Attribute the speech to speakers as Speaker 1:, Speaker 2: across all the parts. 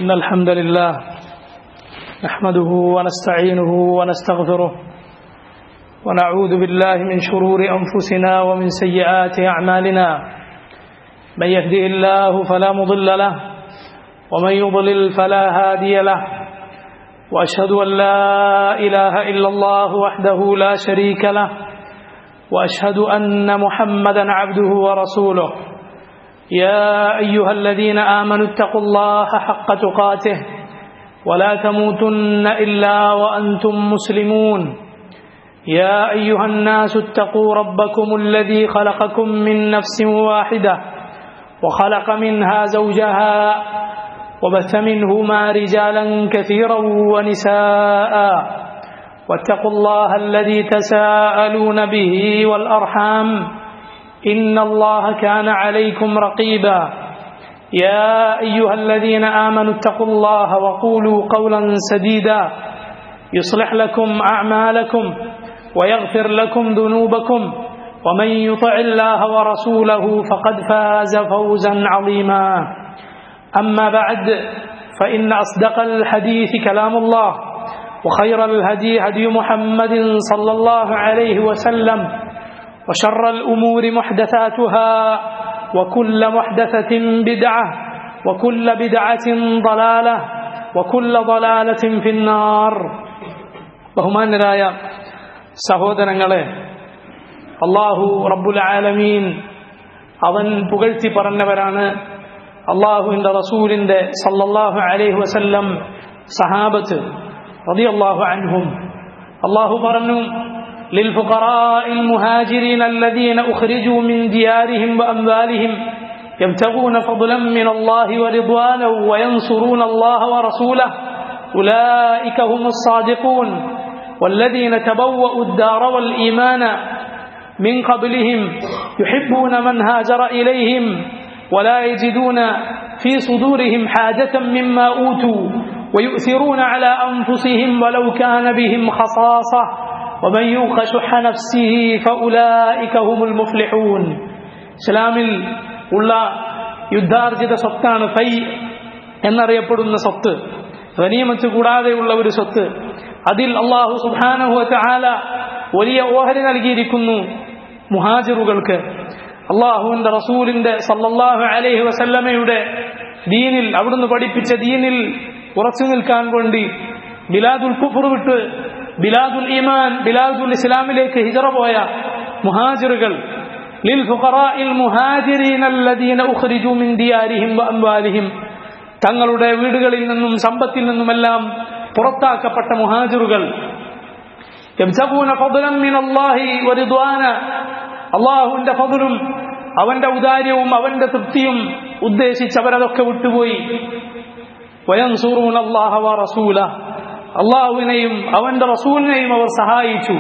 Speaker 1: إن الحمد لله نحمده ونستعينه ونستغفره ونعوذ بالله من شرور أنفسنا ومن سيئات أعمالنا من يهده الله فلا مضل له ومن يضلل فلا هادي له وأشهد أن لا إله إلا الله وحده لا شريك له وأشهد أن محمدا عبده ورسوله يا أيها الذين آمنوا اتقوا الله حق تقاته ولا تموتن إلا وأنتم مسلمون يا أيها الناس اتقوا ربكم الذي خلقكم من نفس واحدة وخلق منها زوجها وبث منهما رجالا كثيرا ونساء واتقوا الله الذي تساءلون به والأرحام إن الله كان عليكم رقيبا يا أيها الذين آمنوا اتقوا الله وقولوا قولا سديدا يصلح لكم أعمالكم ويغفر لكم ذنوبكم ومن يطع الله ورسوله فقد فاز فوزا عظيما أما بعد فإن أصدق الحديث كلام الله وخير الهدي هدي محمد صلى الله عليه وسلم وشر الأمور محدثاتها وكل محدثة بدعة وكل بدعة ضلالة وكل ضلالة في النار ബഹുമാനരായ സഹോദരങ്ങളെ അള്ളാഹു റബ്ബുൽ ആലമീൻ അവൻ പുകഴ്ത്തി പറഞ്ഞവരാണ് അള്ളാഹുവിൻ്റെ റസൂലിൻ്റെ സല്ലല്ലാഹു അലൈഹി വസല്ലം സഹാബത്ത് റളിയല്ലാഹു അൻഹും അള്ളാഹു പറഞ്ഞു للفقراء المهاجرين الذين أخرجوا من ديارهم وأموالهم يبتغون فضلا من الله ورضوانا وينصرون الله ورسوله أولئك هم الصادقون والذين تبوأوا الدار والإيمان من قبلهم يحبون من هاجر إليهم ولا يجدون في صدورهم حاجة مما أوتوا ويؤثرون على أنفسهم ولو كان بهم خصاصة ومن يوق شح نفسه فأولئك هم المفلحون ഇസ്ലാമിൽ ഉള്ള യുദ്ധാർജിത സ്വത്താണ് ഫൈ എന്നറിയപ്പെടുന്ന സ്വത്ത് ഗനീമത്ത് കൂടാതെയുള്ള ഒരു സ്വത്ത് അതിൽ അള്ളാഹു സുബാനഹു ആല വലിയ ഓഹരി നൽകിയിരിക്കുന്നു മുഹാജിറുകൾക്ക് അള്ളാഹുവിന്റെ റസൂലിന്റെ സല്ലല്ലാഹു അലൈഹി വസല്ലമയുടെ ദീനിൽ അവിടുന്ന് പഠിപ്പിച്ച ദീനിൽ ഉറച്ചു നിൽക്കാൻ വേണ്ടി ബിലാദുൽ കുഫർ വിട്ട് ബിലാദുൽ ഈമാൻ ബിലാദുൽ ഇസ്ലാമിലേക്ക് ഹിജറ പോയ മുഹാജിറുകൾ തങ്ങളുടെ വീടുകളിൽ നിന്നും സമ്പത്തിൽ നിന്നുമെല്ലാം പുറത്താക്കപ്പെട്ട മുഹാജിറുകൾ അള്ളാഹുവിന്റെ ഫതുലും അവന്റെ ഔദാര്യവും അവന്റെ തൃപ്തിയും ഉദ്ദേശിച്ച് അവരതൊക്കെ വിട്ടുപോയി വയൻസൂറൂൻ അള്ളാഹ റസൂല അള്ളാഹുവിനെയും അവന്റെ റസൂലിനെയും അവർ സഹായിച്ചു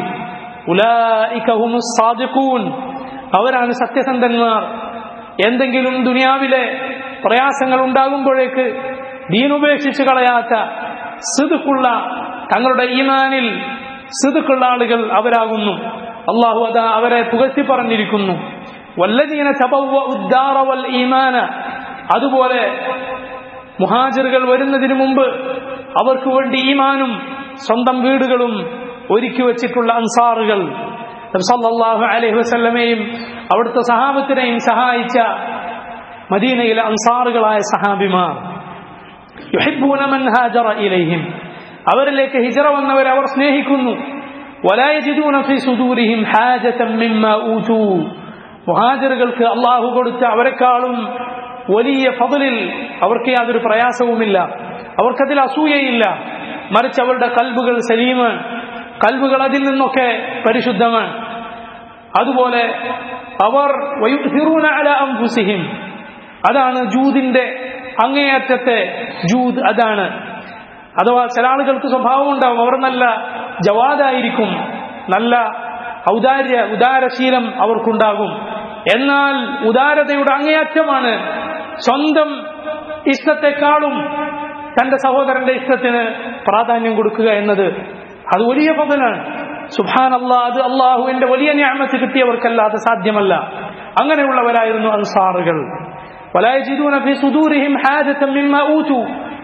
Speaker 1: സാദിഖൂൻ അവരാണ് സത്യസന്ധന്മാർ എന്തെങ്കിലും ദുനിയാവിലെ പ്രയാസങ്ങൾ ഉണ്ടാകുമ്പോഴേക്ക് ദീനുപേക്ഷിച്ച് കളയാത്ത സിതുക്കുള്ള തങ്ങളുടെ ഈമാനിൽ സിതുക്കുള്ള ആളുകൾ അവരാകുന്നു അള്ളാഹു അതാ അവരെ പുകഴ്ത്തി പറഞ്ഞിരിക്കുന്നു വല്ലദീന ഉദ്ദാറവൽ ഈമാന അതുപോലെ മുഹാജിറുകൾ വരുന്നതിന് മുമ്പ് അവർക്ക് വേണ്ടി ഈമാനും സ്വന്തം വീടുകളും ഒരുക്കി വച്ചിട്ടുള്ള അൻസാറുകൾ സല്ലല്ലാഹു അലൈഹി വസല്ലമയും അവിടുത്തെ സഹാബത്തിനെയും സഹായിച്ച മദീനയിലെ അൻസാറുകളായ സഹാബിമാർ യുഹിബ്ബൂന മൻ ഹാജറ ഇലൈഹിം അവരിലേക്ക് ഹിജറ വന്നവരെ അവർ സ്നേഹിക്കുന്നു ولا يجدون في صدورهم حاجة مما أوتوا മുഹാജിറുകൾക്ക് അള്ളാഹു കൊടുത്ത അവരെക്കാളും വലിയ ഫതിലിൽ അവർക്ക് യാതൊരു പ്രയാസവുമില്ല അവർക്കതിൽ അസൂയയില്ല മറിച്ച് അവരുടെ കൽബുകൾ സലീമാണ് കൽബുകൾ അതിൽ നിന്നൊക്കെ പരിശുദ്ധമാണ് അതുപോലെ അവർ അംഫുസിഹിം അതാണ് ജൂതിന്റെ അങ്ങേയറ്റത്തെ ജൂത് അതാണ് അഥവാ ചില ആളുകൾക്ക് സ്വഭാവം ഉണ്ടാവും അവർ നല്ല ജവാദായിരിക്കും നല്ല ഔദാര്യ ഉദാരശീലം അവർക്കുണ്ടാകും എന്നാൽ ഉദാരതയുടെ അങ്ങേയറ്റമാണ് സ്വന്തം ഇഷ്ടത്തെക്കാളും തന്റെ സഹോദരന്റെ ഇഷ്ടത്തിന് പ്രാധാന്യം കൊടുക്കുക എന്നത് അത് വലിയ പതനാണ് സുഹാൻ അള്ളാ അത് അള്ളാഹുവിന്റെ വലിയ ഞാമത്ത് കിട്ടിയവർക്കല്ലാതെ സാധ്യമല്ല അങ്ങനെയുള്ളവരായിരുന്നു അൻസാറുകൾ ولا يجدون في صدورهم حاجة مما أوتوا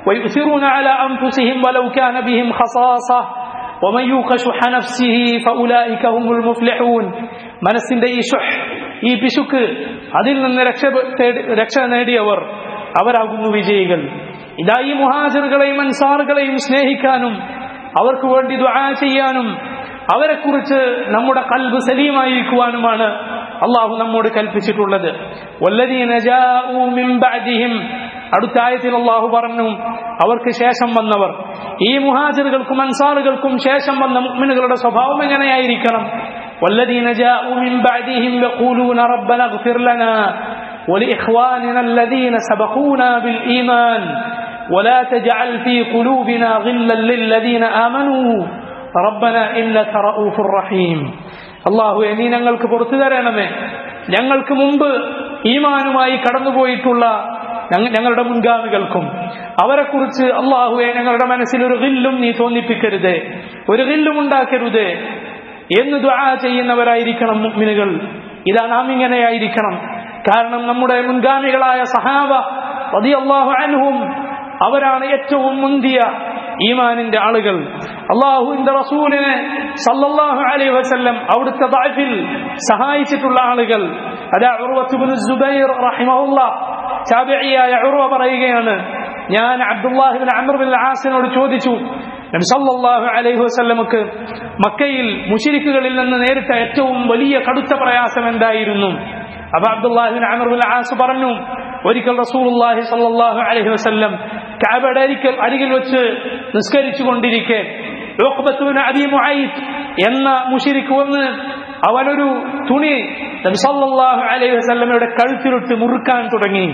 Speaker 1: ويؤثرون على أنفسهم ولو كان بهم خصاصة ومن يوق شح نفسه فأولئك هم المفلحون മനസ്സിന്റെ ഈ ഷുഹ് ഈ പിശുക്ക് അതിൽ നിന്ന് രക്ഷ തേടി- രക്ഷ നേടിയവർ അവരാകുന്നു വിജയികൾ ഇതാ ഈ മുഹാജിറുകളെയും അൻസാറുകളെയും സ്നേഹിക്കാനും അവർക്ക് വേണ്ടി ദുആ ചെയ്യാനും അവരെക്കുറിച്ച് നമ്മുടെ കൽബ് സലീമായിരിക്കുവാനുമാണ് അള്ളാഹു നമ്മോട് കൽപ്പിച്ചിട്ടുള്ളത് വല്ലദീന ജാഊ മിൻ ബഅദിഹിം അടുത്ത ആയത്തിൽ അള്ളാഹു പറഞ്ഞു അവർക്ക് ശേഷം വന്നവർ ഈ മുഹാജിറുകൾക്കും അൻസാറുകൾക്കും ശേഷം വന്ന മുഅ്മിനുകളുടെ സ്വഭാവം എങ്ങനെയായിരിക്കണം والذين جاءوا من بعدهم يقولون ربنا اغفر لنا ولإخواننا الذين سبقونا بالإيمان ولا تجعل في قلوبنا غلا للذين آمنوا ربنا إنك رؤوف رحيم അള്ളാഹു നീ ഞങ്ങൾക്ക് പുറത്തു തരണമേ ഞങ്ങൾക്ക് മുമ്പ് ഈമാനുമായി കടന്നുപോയിട്ടുള്ള ഞങ്ങ- ഞങ്ങളുടെ മുൻഗാമികൾക്കും അവരെക്കുറിച്ച് അള്ളാഹുവെ ഞങ്ങളുടെ മനസ്സിൽ ഒരു ഗില്ലും നീ തോന്നിപ്പിക്കരുതേ ഒരു ഗില്ലും ഉണ്ടാക്കരുതേ എന്ന് ദുആ ചെയ്യുന്നവരായിരിക്കണം മുഅ്മിനുകൾ ഇതാ നാം ഇങ്ങനെയായിരിക്കണം കാരണം നമ്മുടെ മുൻഗാമികളായ സഹാബ റളിയല്ലാഹു അൻഹും അവരാണ് ഏറ്റവും മുന്തിയ ഈമാനിന്റെ ആളുകൾ അള്ളാഹുവിന്റെ റസൂലിനെ സല്ലല്ലാഹു അലൈഹി വസല്ലം അവിടുത്തെ ദഅഫിൽ സഹായിച്ചിട്ടുള്ള ആളുകൾ അതാ ഉർവത്ത് ഇബ്നു സുബൈർ റഹിമഹുല്ലാ താബിഇയായ ഉർവ പറയുകയാണ് ഞാൻ അബ്ദുല്ലാഹിബിൻ അമർ ബിൻ ആസിനോട് ചോദിച്ചു നബി സല്ലല്ലാഹു അലൈഹി വസല്ലമക്ക് മക്കയിൽ മുശിരിക്കുകളിൽ നിന്ന് നേരിട്ട ഏറ്റവും വലിയ കടുത്ത പ്രയാസം എന്തായിരുന്നു അപ്പൊ അബ്ദുല്ലാഹിബിൻ അമർ ബിൻ ആസ് പറഞ്ഞു ഒരിക്കൽ റസൂലുള്ളാഹി സല്ലല്ലാഹു അലൈഹി വസല്ലം കഅബയുടെ അരികിൽ അരികിൽ വെച്ച് നിസ്കരിച്ചു കൊണ്ടിരിക്കെ ഉഖ്ബത്ത് ബിൻ അബീ മുഐത്ത് എന്ന മുശിരിക്ക് വന്ന് അവനൊരു തുണി നബി സല്ലല്ലാഹു അലൈഹി വസല്ലമയുടെ കഴുത്തിലിട്ട് മുറുക്കാൻ തുടങ്ങി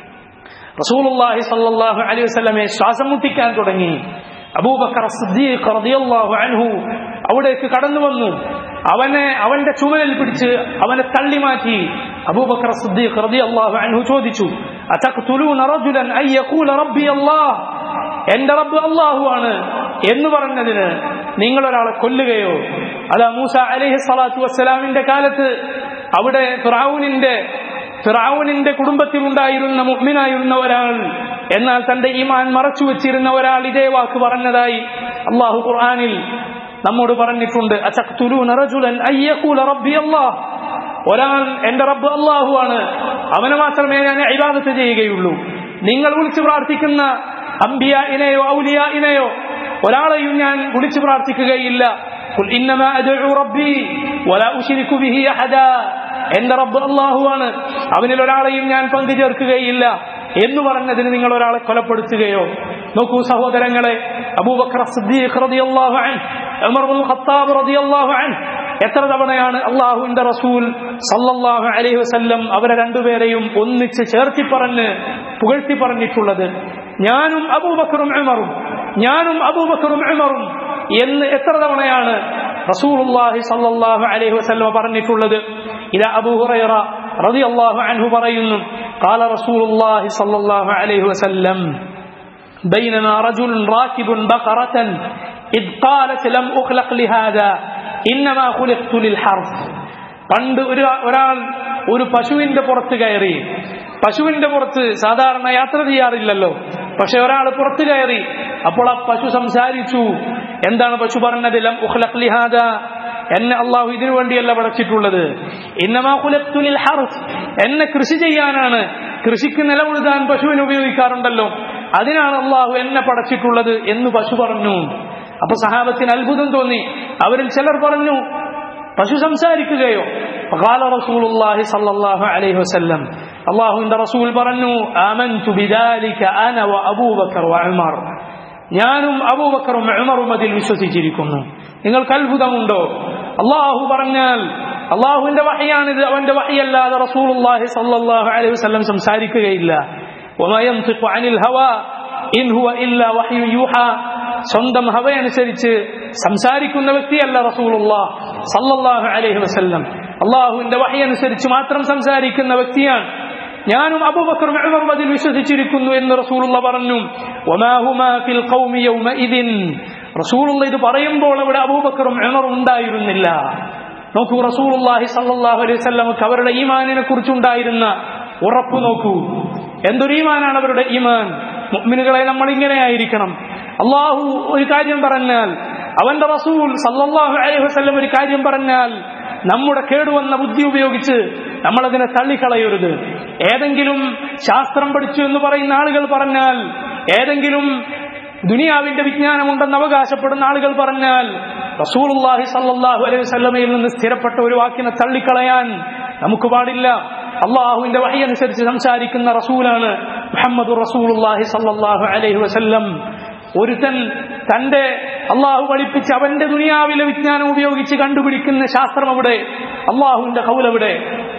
Speaker 1: റസൂലുള്ളാഹി സല്ലല്ലാഹു അലൈഹി വസല്ലമയെ ശ്വാസം മുട്ടിക്കാൻ തുടങ്ങി അബൂബക്കർ സിദ്ദീഖ് റളിയല്ലാഹു അൻഹു അവിടേക്ക് കടന്നു വന്നു അവനെ അവന്റെ ചുമലിൽ പിടിച്ച് അവനെ തള്ളി മാറ്റി അബൂബക്കർ സിദ്ദീഖ് റളിയല്ലാഹു അൻഹു ചോദിച്ചു അതഖ്തുലൂന റജുലൻ അൻ യഖൂല റബ്ബി അല്ലാഹ് എന്റെ റബ്ബ് അല്ലാഹു ആണ് എന്ന് പറഞ്ഞതിന് നിങ്ങൾ ഒരാളെ കൊല്ലുകയോ അതാ മൂസ അലൈഹി സ്വലാത്തു വസ്സലാമിന്റെ കാലത്ത് അവിടെ ഫിറഔനിന്റെ ഫിറാവുനിന്റെ കുടുംബത്തിൽ ഉണ്ടായിരുന്ന മുഹ്മിനായിരുന്ന ഒരാൾ എന്നാൽ തന്റെ ഈമാൻ മറച്ചു വെച്ചിരുന്ന ഒരാൾ ഇതേ വാക്ക് പറഞ്ഞതായി അള്ളാഹു ഖുർആനിൽ നമ്മോട് പറഞ്ഞിട്ടുണ്ട് അചഖ്തുലൂന റജുലൻ അൻ യഖൂല റബ്ബി അല്ലാഹ് ഒരാൾ എന്റെ റബ്ബ് അല്ലാഹു ആണ് അവനെ മാത്രമേ ഞാൻ ഇബാദത്ത് ചെയ്യുകയുള്ളൂ നിങ്ങൾ വിളിച്ചു പ്രാർത്ഥിക്കുന്ന അംബിയായിനെയോ ഔലിയായിനെയോ ഒരാളെയും ഞാൻ വിളിച്ചു പ്രാർത്ഥിക്കുകയില്ല قل إنما أدعو ربي ولا أشرك به أحدا എന്റെ റബ്ബ് അള്ളാഹുവാണ് അവനിൽ ഒരാളെയും ഞാൻ പങ്കു ചേർക്കുകയില്ല എന്ന് പറഞ്ഞതിന് നിങ്ങൾ ഒരാളെ കൊലപ്പെടുത്തുകയോ നോക്കൂ സഹോദരങ്ങളെ അബൂബക്കർ സിദ്ദീഖ് റളിയല്ലാഹു അൻഹു ഉമർ ഇബ്നുൽ ഖത്താബ് റളിയല്ലാഹു അൻഹു എത്ര തവണയാണ് അള്ളാഹുവിന്റെ റസൂൽ സല്ലല്ലാഹു അലൈഹി വസല്ലം അവരെ രണ്ടുപേരെയും ഒന്നിച്ച് ചേർത്തി പറഞ്ഞ് പുകഴ്ത്തി പറഞ്ഞിട്ടുള്ളത് ഞാനും അബൂബക്കറും ഉമറും ഞാനും അബൂബക്കറും ഉമറും എന്ന് എത്ര തവണയാണ് റസൂലുള്ളാഹി സല്ലല്ലാഹു അലൈഹി വസല്ലം പറഞ്ഞിട്ടുള്ളത് ഇതാ അബൂ ഹുറൈറ റളിയല്ലാഹു അൻഹു പറയുന്നു قال رسول الله صلى الله عليه وسلم بينما رجل راكب بقرة إذ قالت لم أخلق لهذا إنما خلقت للحرث പണ്ട് ഒരു ഒരാൾ ഒരു പശുവിന്റെ പുറത്ത് കയറി പശുവിന്റെ പുറത്ത് സാധാരണ യാത്ര ചെയ്യാറില്ലല്ലോ പക്ഷെ ഒരാൾ പുറത്ത് കയറി അപ്പോൾ ആ പശു സംസാരിച്ചു എന്താണ് പശു പറഞ്ഞത് ലം ഉഖ്ലഖ് ലിഹാദ എന്നെ അള്ളാഹു ഇതിനു വേണ്ടിയല്ല പടച്ചിട്ടുള്ളത് ഇന്നമാ ഖുലഖ്തുലിൽ ഹർസ് എന്നെ കൃഷി ചെയ്യാനാണ് കൃഷിക്ക് നിലമുഴുതാൻ പശുവിനെ ഉപയോഗിക്കാറുണ്ടല്ലോ അതിനാണ് അള്ളാഹു എന്നെ പടച്ചിട്ടുള്ളത് എന്ന് പശു പറഞ്ഞു അപ്പൊ സഹാബത്തിന് അത്ഭുതം തോന്നി അവരിൽ ചിലർ പറഞ്ഞു പശു സംസാരിക്കുകയോ قال رسول الله صلى الله عليه وسلم الله عند رسول പറഞ്ഞു آمنت بذلك أنا وأبو بكر وعمر ഞാനും അബൂബക്കറും ഉമറും അതിൽ വിശ്വസിച്ചിരിക്കുന്നു നിങ്ങൾക്ക് അത്ഭുതമുണ്ടോ അള്ളാഹു പറഞ്ഞാൽ അള്ളാഹുവിന്റെ വഹയാണിത് അവന്റെ വഹയല്ലാതെ റസൂലുള്ളാഹി സല്ലല്ലാഹു അലൈഹി വസല്ലം സംസാരിക്കുകയില്ല وما ينطق عن الهوى إن هو إلا وحي يوحى സ്വന്തം ഹവയനുസരിച്ച് സംസാരിക്കുന്ന വ്യക്തിയല്ല റസൂലുള്ള സല്ലല്ലാഹു അലൈഹി വസല്ലം അള്ളാഹുവിന്റെ വഹയനുസരിച്ച് മാത്രം സംസാരിക്കുന്ന വ്യക്തിയാണ് ഞാനും അബൂബക്കറും ഉമറും അതിൽ വിശ്വസിച്ചിരിക്കുന്നു എന്ന് റസൂലുള്ള പറഞ്ഞു വമാ ഹുമാ ഫിൽ ഖൗമി യൗമഇദിൻ റസൂലുള്ള ഇത് പറയുമ്പോൾ അവിടെ അബൂബക്കറും ഉമറും ഉണ്ടായിരുന്നില്ല നോക്കൂ റസൂലുള്ളാഹി സല്ലല്ലാഹു അലൈഹി വസല്ലമക്ക് അവരുടെ ഈമാനിനെ കുറിച്ചുണ്ടായിരുന്ന ഉറപ്പ് നോക്കൂ എന്തൊരു ഈമാനാണ് അവരുടെ ഈമാൻ മുഅ്മിനുകളെ നമ്മൾ ഇങ്ങനെ ആയിരിക്കണം അള്ളാഹു ഒരു കാര്യം പറഞ്ഞാൽ അവന്റെ റസൂൽ സല്ലല്ലാഹു അലൈഹി വസല്ലം ഒരു കാര്യം പറഞ്ഞാൽ നമ്മുടെ കേടുവന്ന ബുദ്ധി ഉപയോഗിച്ച് നമ്മളതിനെ തള്ളിക്കളയരുത് ഏതെങ്കിലും ശാസ്ത്രം പഠിച്ചു എന്ന് പറയുന്ന ആളുകൾ പറഞ്ഞാൽ ഏതെങ്കിലും ദുനിയാവിന്റെ വിജ്ഞാനമുണ്ടെന്ന് അവകാശപ്പെടുന്ന ആളുകൾ പറഞ്ഞാൽ റസൂലുള്ളാഹി സല്ലല്ലാഹു അലൈഹി വസല്ലമയിൽ നിന്ന് സ്ഥിരപ്പെട്ട ഒരു വാക്കിനെ തള്ളിക്കളയാൻ നമുക്ക് പാടില്ല അള്ളാഹുവിന്റെ വഹി അനുസരിച്ച് സംസാരിക്കുന്ന റസൂലാണ് മുഹമ്മദ് റസൂലുള്ളാഹി സല്ലല്ലാഹു അലൈഹി വസല്ലം ഒരുത്തൻ തന്റെ അള്ളാഹു പഠിപ്പിച്ച് അവന്റെ ദുനിയാവിലെ വിജ്ഞാനം ഉപയോഗിച്ച് കണ്ടുപിടിക്കുന്ന ശാസ്ത്രം അവിടെ അള്ളാഹുവിന്റെ കൗലവിടെ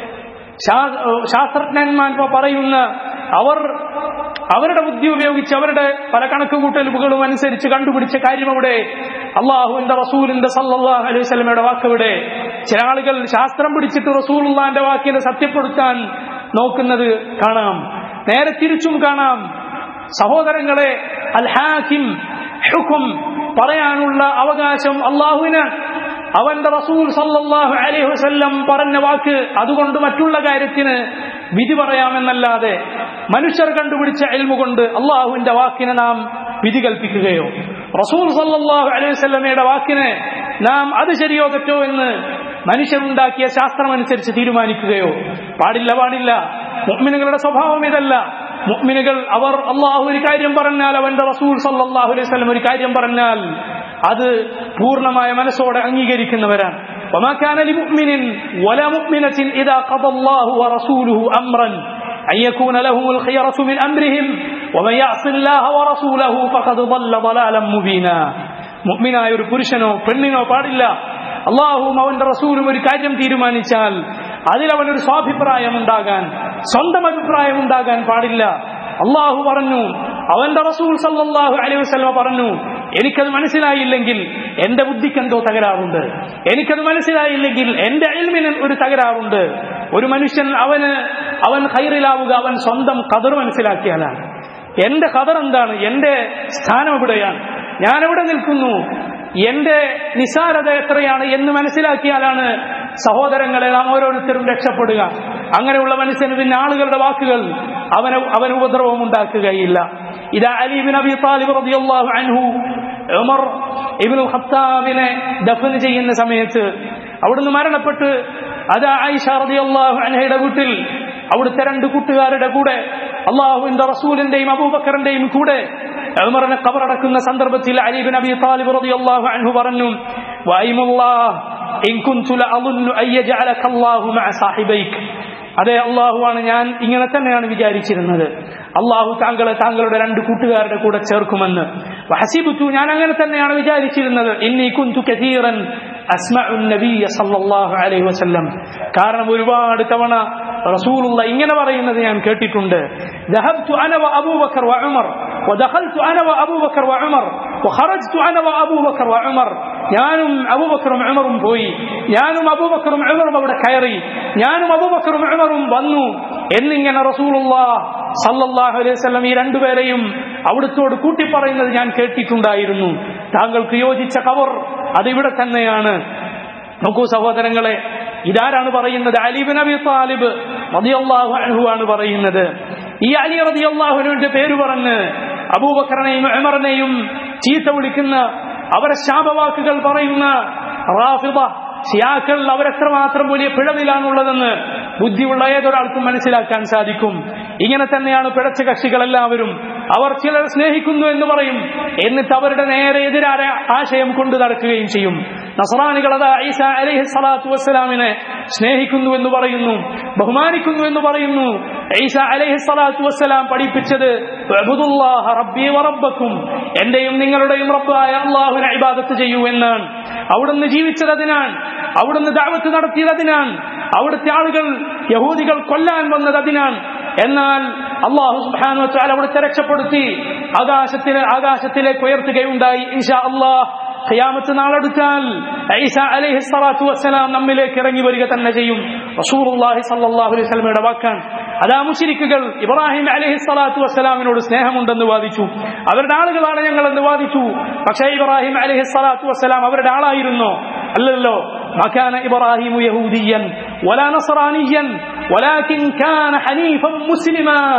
Speaker 1: ശാസ്ത്രജ്ഞന്മാർ പറയുന്ന അവർ അവരുടെ ബുദ്ധി ഉപയോഗിച്ച് അവരുടെ പല കണക്കുകൂട്ടലുകളും അനുസരിച്ച് കണ്ടുപിടിച്ച കാര്യം അവിടെ അള്ളാഹുവിന്റെ റസൂലിന്റെ സല്ലല്ലാഹു അലൈഹി വസല്ലമയുടെ വാക്കവിടെ ചില ആളുകൾ ശാസ്ത്രം പിടിച്ചിട്ട് റസൂലുള്ളാന്റെ വാക്കിനെ സത്യപ്പെടുത്താൻ നോക്കുന്നത് കാണാം നേരെ തിരിച്ചും കാണാം സഹോദരങ്ങളെ അൽ ഹാക്കിം ഹുക്കും പറയാനുള്ള അവകാശം അള്ളാഹുവിന് അവന്റെ റസൂൽ സല്ലല്ലാഹു അലൈഹി വസല്ലം പറഞ്ഞ വാക്ക് അതുകൊണ്ട് മറ്റുള്ള കാര്യത്തിന് വിധി പറയാമെന്നല്ലാതെ മനുഷ്യർ കണ്ടുപിടിച്ച എൽമു കൊണ്ട് അള്ളാഹുവിന്റെ വാക്കിനെ നാം വിധി കൽപ്പിക്കുകയോ റസൂൽ സല്ലല്ലാഹു അലൈഹി വസല്ലമയുടെ വാക്കിന് നാം അത് ശരിയോ തെറ്റോ എന്ന് മനുഷ്യരുണ്ടാക്കിയ ശാസ്ത്രമനുസരിച്ച് തീരുമാനിക്കുകയോ പാടില്ല പാടില്ല മുഅ്മിനുകളുടെ സ്വഭാവം ഇതല്ല മുഅ്മിനുകൾ അവർ അള്ളാഹു ഒരു കാര്യം പറഞ്ഞാൽ അവന്റെ റസൂൽ സല്ലല്ലാഹു അലൈഹി വസല്ലം ഒരു കാര്യം പറഞ്ഞാൽ അത് പൂർണ്ണമായ മനസ്സോടെ അംഗീകരിക്കുന്നവരാണ് وما كان لمؤمن ولا مؤمنة إذا قضى الله ورسوله أمرا أن يكون لهم الخيرة من أمرهم ومن يعص الله ورسوله فقد ضل ضلالا مبينا മുഅ്മിനായ ഒരു പുരുഷനോ പെണ്ണിനോ പാടില്ല അള്ളാഹുവും അവന്റെ റസൂലും ഒരു കാര്യം തീരുമാനിച്ചാൽ അതിലവനൊരു സ്വാഭിപ്രായം ഉണ്ടാകാൻ സ്വന്തം അഭിപ്രായം ഉണ്ടാകാൻ പാടില്ല അള്ളാഹു പറഞ്ഞു അവന്റെ റസൂൽ സല്ലല്ലാഹു അലൈഹി വസല്ലമ പറഞ്ഞു എനിക്കത് മനസ്സിലായില്ലെങ്കിൽ എന്റെ ബുദ്ധിക്ക് എന്തോ തകരാറുണ്ട് എനിക്കത് മനസ്സിലായില്ലെങ്കിൽ എന്റെ അയൽമിന് ഒരു തകരാറുണ്ട് ഒരു മനുഷ്യൻ അവന് അവൻ ഹൈറിലാവുക അവൻ സ്വന്തം കതർ മനസ്സിലാക്കിയാലാണ് എന്റെ കതർ എന്താണ് എന്റെ സ്ഥാനം എവിടെയാണ് ഞാൻ എവിടെ നിൽക്കുന്നു എന്റെ നിസാരത എത്രയാണ് എന്ന് മനസ്സിലാക്കിയാലാണ് സഹോദരങ്ങളെ നാം ഓരോരുത്തരും രക്ഷപ്പെടുക അങ്ങനെയുള്ള മനുഷ്യന് പിന്നെ ആളുകളുടെ വാക്കുകൾ അവന് അവന് ഉപദ്രവം ഉണ്ടാക്കുകയില്ല ഇതാ അലീബിൻ അബി താലിബ് റളിയല്ലാഹു അൻഹു ഉമർ ഇബ്നുൽ ഖത്താബിനെ ദഫൻ ചെയ്യുന്ന സമയത്ത് അവിടുന്ന് മരണപ്പെട്ട് അത് ആയിഷ റളിയല്ലാഹു അൻഹയുടെ വീട്ടിൽ അവിടുത്തെ രണ്ട് കൂട്ടുകാരുടെ കൂടെ അള്ളാഹുവിന്റെ റസൂലിന്റെയും അബൂബക്കറിന്റെയും കൂടെ ഉമറിനെ കബറടക്കുന്ന സന്ദർഭത്തിൽ അലീബിൻ അബി താലിബ് റളിയല്ലാഹു അൻഹു പറഞ്ഞു വൈമുല്ലാഹ് ഇൻ കുൻതു ലഅظن അൻ യജഅലക അല്ലാഹു മഅ സാഹിബൈക് അതെ അള്ളാഹുവാണ് ഞാൻ ഇങ്ങനെ തന്നെയാണ് വിചാരിച്ചിരുന്നത് അള്ളാഹു താങ്കളെ താങ്കളുടെ രണ്ട് കൂട്ടുകാരുടെ കൂടെ ചേർക്കുമെന്ന് ഹസിബുത്തു ഞാൻ അങ്ങനെ തന്നെയാണ് വിചാരിച്ചിരുന്നത് ഇന്നി കുന്തു കതീറൻ അസ്മഉ നബിയ സല്ലല്ലാഹു അലൈഹി വസല്ലം കാരണം ഒരുപാട് തവണ റസൂലുള്ള ഇങ്ങനെ പറയുന്നത് ഞാൻ കേട്ടിട്ടുണ്ട് ذهبت انا وابو بكر وعمر ودخلت انا وابو بكر وعمر وخرجت انا وابو بكر وعمر ഞാനും അബൂബക്കറും ഉമറും പോയി ഞാനും അബൂബക്കറും ഉമറും അവിടെ കയറി ഞാനും അബൂബക്കറും ഉമറും വന്നു എന്നിങ്ങനെ റസൂലുള്ള സല്ലല്ലാഹു അലൈഹി വസല്ലം ഈ രണ്ടുപേരെയും അവിടുത്തോട് കൂട്ടി പറയുന്നത് ഞാൻ കേട്ടിട്ടുണ്ടായിരുന്നു താങ്കൾക്ക് യോജിച്ച കവർ അതിവിടെ തന്നെയാണ് നോക്കൂ സഹോദരങ്ങളെ ഇതാരാണ് പറയുന്നത് അലിബിൻ അബി താലിബ് റളിയല്ലാഹു അൻഹു ആണ് പറയുന്നത് ഈ അലി റളിയല്ലാഹുവിന്റെ പേര് പറഞ്ഞ് അബൂബക്കറിനെയും ഉമറിനെയും ചീത്ത വിളിക്കുന്ന അവരെ ശാപവാക്കുകൾ പറയുന്ന റാഫിദ ഷിയാക്കൾ അവരെത്രമാത്രം വലിയ പിഴവിലാണുള്ളതെന്ന് ബുദ്ധിയുള്ള ഏതൊരാൾക്കും മനസ്സിലാക്കാൻ സാധിക്കും ഇങ്ങനെ തന്നെയാണ് പിഴച്ച കക്ഷികളെല്ലാവരും അവർ ചിലർ സ്നേഹിക്കുന്നു എന്ന് പറയും എന്നിട്ട് അവരുടെ നേരെ എതിരായ ആശയം കൊണ്ടു നടക്കുകയും ചെയ്യും നസറാനികൾ അതാ ഈസ അലൈഹി സ്വലാത്തു വസ്സലാമിനെ സ്നേഹിക്കുന്നു എന്ന് പറയുന്നു ബഹുമാനിക്കുന്നു എന്ന് പറയുന്നു ഈസ അലൈഹി സ്വലാത്തു വസ്സലാം പഠിപ്പിച്ചത് "ഉഅ്ബുദുല്ലാഹ റബ്ബി വറബ്ബക്കും എന്റെയും നിങ്ങളുടെയും റബ്ബായ അള്ളാഹുവിനെ ഇബാദത്ത് ചെയ്യൂ എന്നാണ് അവിടുന്ന് ജീവിച്ചത് അതിനാണ് അവിടുന്ന് ദാവത്ത് നടത്തിയത് അതിനാണ് അവിടുത്തെ ആളുകൾ യഹൂദികൾ കൊല്ലാൻ വന്നത് അതിനാണ് എന്നാൽ അള്ളാഹു സുബ്ഹാനഹു വതആല അവിടുത്തെ രക്ഷപ്പെടുത്തി ആകാശത്തിന് ആകാശത്തിലേക്ക് ഉയർത്തുകയുണ്ടായി ഇൻഷാ അള്ളാഹ് ഖിയാമത്ത് നാളെടുത്താൽ ഈസ അലൈഹി സ്വലാത്തു വസ്സലാം നമ്മിലേക്ക് ഇറങ്ങി വരിക തന്നെ ചെയ്യും റസൂലുള്ളാഹി സ്വല്ലല്ലാഹു അലൈഹി വസല്ലമയുടെ വാക്കാണ് അതാ മുശ്രിക്കുകൾ ഇബ്രാഹിം അലൈഹി സ്വലാത്തു വസ്സലാമിനോട് സ്നേഹമുണ്ടെന്ന് വാദിച്ചു അവരുടെ ആളുകളാണ് ഞങ്ങൾ എന്ന് വാദിച്ചു പക്ഷേ ഇബ്രാഹിം അലൈഹി സ്വലാത്തു വസ്സലാം അവരുടെ ആളായിരുന്നോ അല്ലല്ലോ മക്കാന ഇബ്രാഹിം യഹൂദിയൻ ولا نصرانيا ولكن كان حنيفا مسلما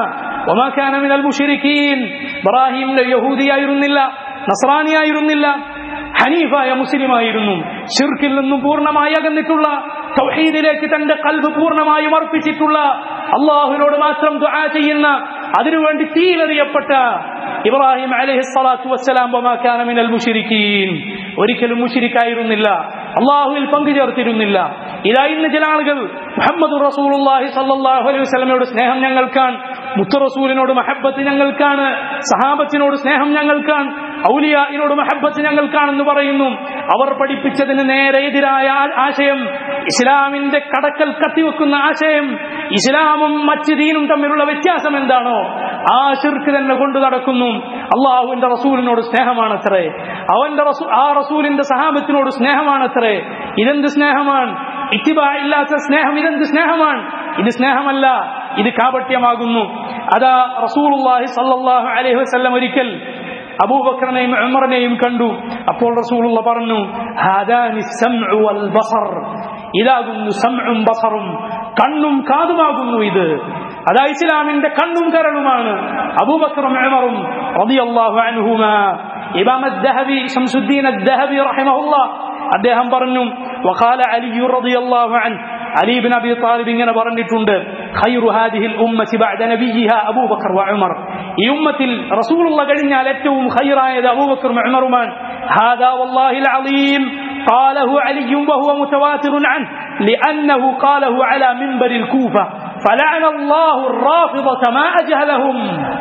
Speaker 1: وما كان من المشركين ഇബ്രാഹിം യഹൂദിയായിരുന്നില്ല നസ്രാനിയായിരുന്നില്ല ഹനീഫായ മുസ്ലിമായിരുന്നു ഷിർക്കിൽ നിന്നും പൂർണ്ണമായി അകന്നിട്ടുള്ള തൗഹീദിലേക്ക് തന്റെ കൽബ് പൂർണ്ണമായും അർപ്പിച്ചിട്ടുള്ള അള്ളാഹുവിനോട് മാത്രം ദുആ ചെയ്യുന്ന അതിനുവേണ്ടി തീരെറിയപ്പെട്ട ഇബ്രാഹിം അലൈഹിസ്സലാത്തു വസ്സലാം വമാക്കാന മിനൽ മുശിരിക്കീൻ ഒരിക്കലും മുശിരിക്കായിരുന്നില്ല അള്ളാഹുവിൽ പങ്കുചേർത്തിരുന്നില്ല ഇതാ ഇന്ന് ചില ആളുകൾ മുഹമ്മദ് റസൂലുള്ളാഹി സല്ലല്ലാഹു അലൈഹി വസല്ലമയോട് സ്നേഹം ഞങ്ങൾക്കാണ് മുത്തു റസൂലിനോട് മഹബത്ത് ഞങ്ങൾക്കാണ് സഹാബത്തിനോട് സ്നേഹം ഞങ്ങൾക്കാണ് ഔലിയായിനോട് മഹബത്ത് ഞങ്ങൾക്കാണെന്ന് പറയുന്നു അവർ പഠിപ്പിച്ചതിന് നേരെ എതിരായ ആ- ആശയം ഇസ്ലാമിന്റെ കടക്കൽ കത്തിവെക്കുന്ന ആശയം ഇസ്ലാമും മറ്റ് ദീനും തമ്മിലുള്ള വ്യത്യാസം എന്താണോ ആ ശിർക്ക് തന്നെ കൊണ്ടു നടക്കുന്നു അള്ളാഹുവിന്റെ റസൂലിനോട് സ്നേഹമാണത്രേ അവന്റെ റസൂ ആ റസൂലിന്റെ സഹാബത്തിനോട് സ്നേഹമാണത്രേ ഇതെന്ത് സ്നേഹമാണ് ഇത്തിബാ ഇല്ലാത്ത സ്നേഹം ഇതെന്ത് സ്നേഹമാണ് ഇത് സ്നേഹമല്ല ഇത് കാപട്യമാകുന്നു അതാ റസൂലുള്ളാഹി സല്ലല്ലാഹു അലൈഹി വസല്ലം ഒരിക്കൽ അബൂബക്കറിനെയും ഉമറിനെയും കണ്ടു അപ്പോൾ റസൂലുള്ള പറഞ്ഞു ഹാദാനി സംഉ വൽ ബസർ ഇതാകുന്നു സംഉം ബസറും കണ്ണും കാതുമാകുന്നു ഇത് അതാ ഇസ്ലാമിന്റെ കണ്ണും കരളുമാണ് അബൂബക്കറും ഉമറും റളിയല്ലാഹു അൻഹുമാ ഇമാം അദ്ദഹബി ശംസുദ്ദീൻ അദ്ദഹബി റഹിമഹുല്ലാഹ് അദ്ദേഹം പറഞ്ഞു വഖാല അലി റളിയല്ലാഹു അൻഹു അലി ബിൻ അബി താലിബ് ഇങ്ങനെ പറഞ്ഞിട്ടുണ്ട് ഖൈറു ഹാദിഹിൽ ഉമ്മത്തി ബഅദ നബിയിഹാ അബൂബക്കർ വ ഉമർ ഈ ഉമ്മത്തിൽ റസൂലുള്ള കഴിഞ്ഞാൽ ഏറ്റവും ഖൈറായത് അബൂബക്കറും ഉമറുമാണ് ഹാദാ വല്ലാഹിൽ അലീം قاله علي وهو متواتر عنه لأنه قاله على منبر الكوفة فلعن الله الرافضة ما أجهلهم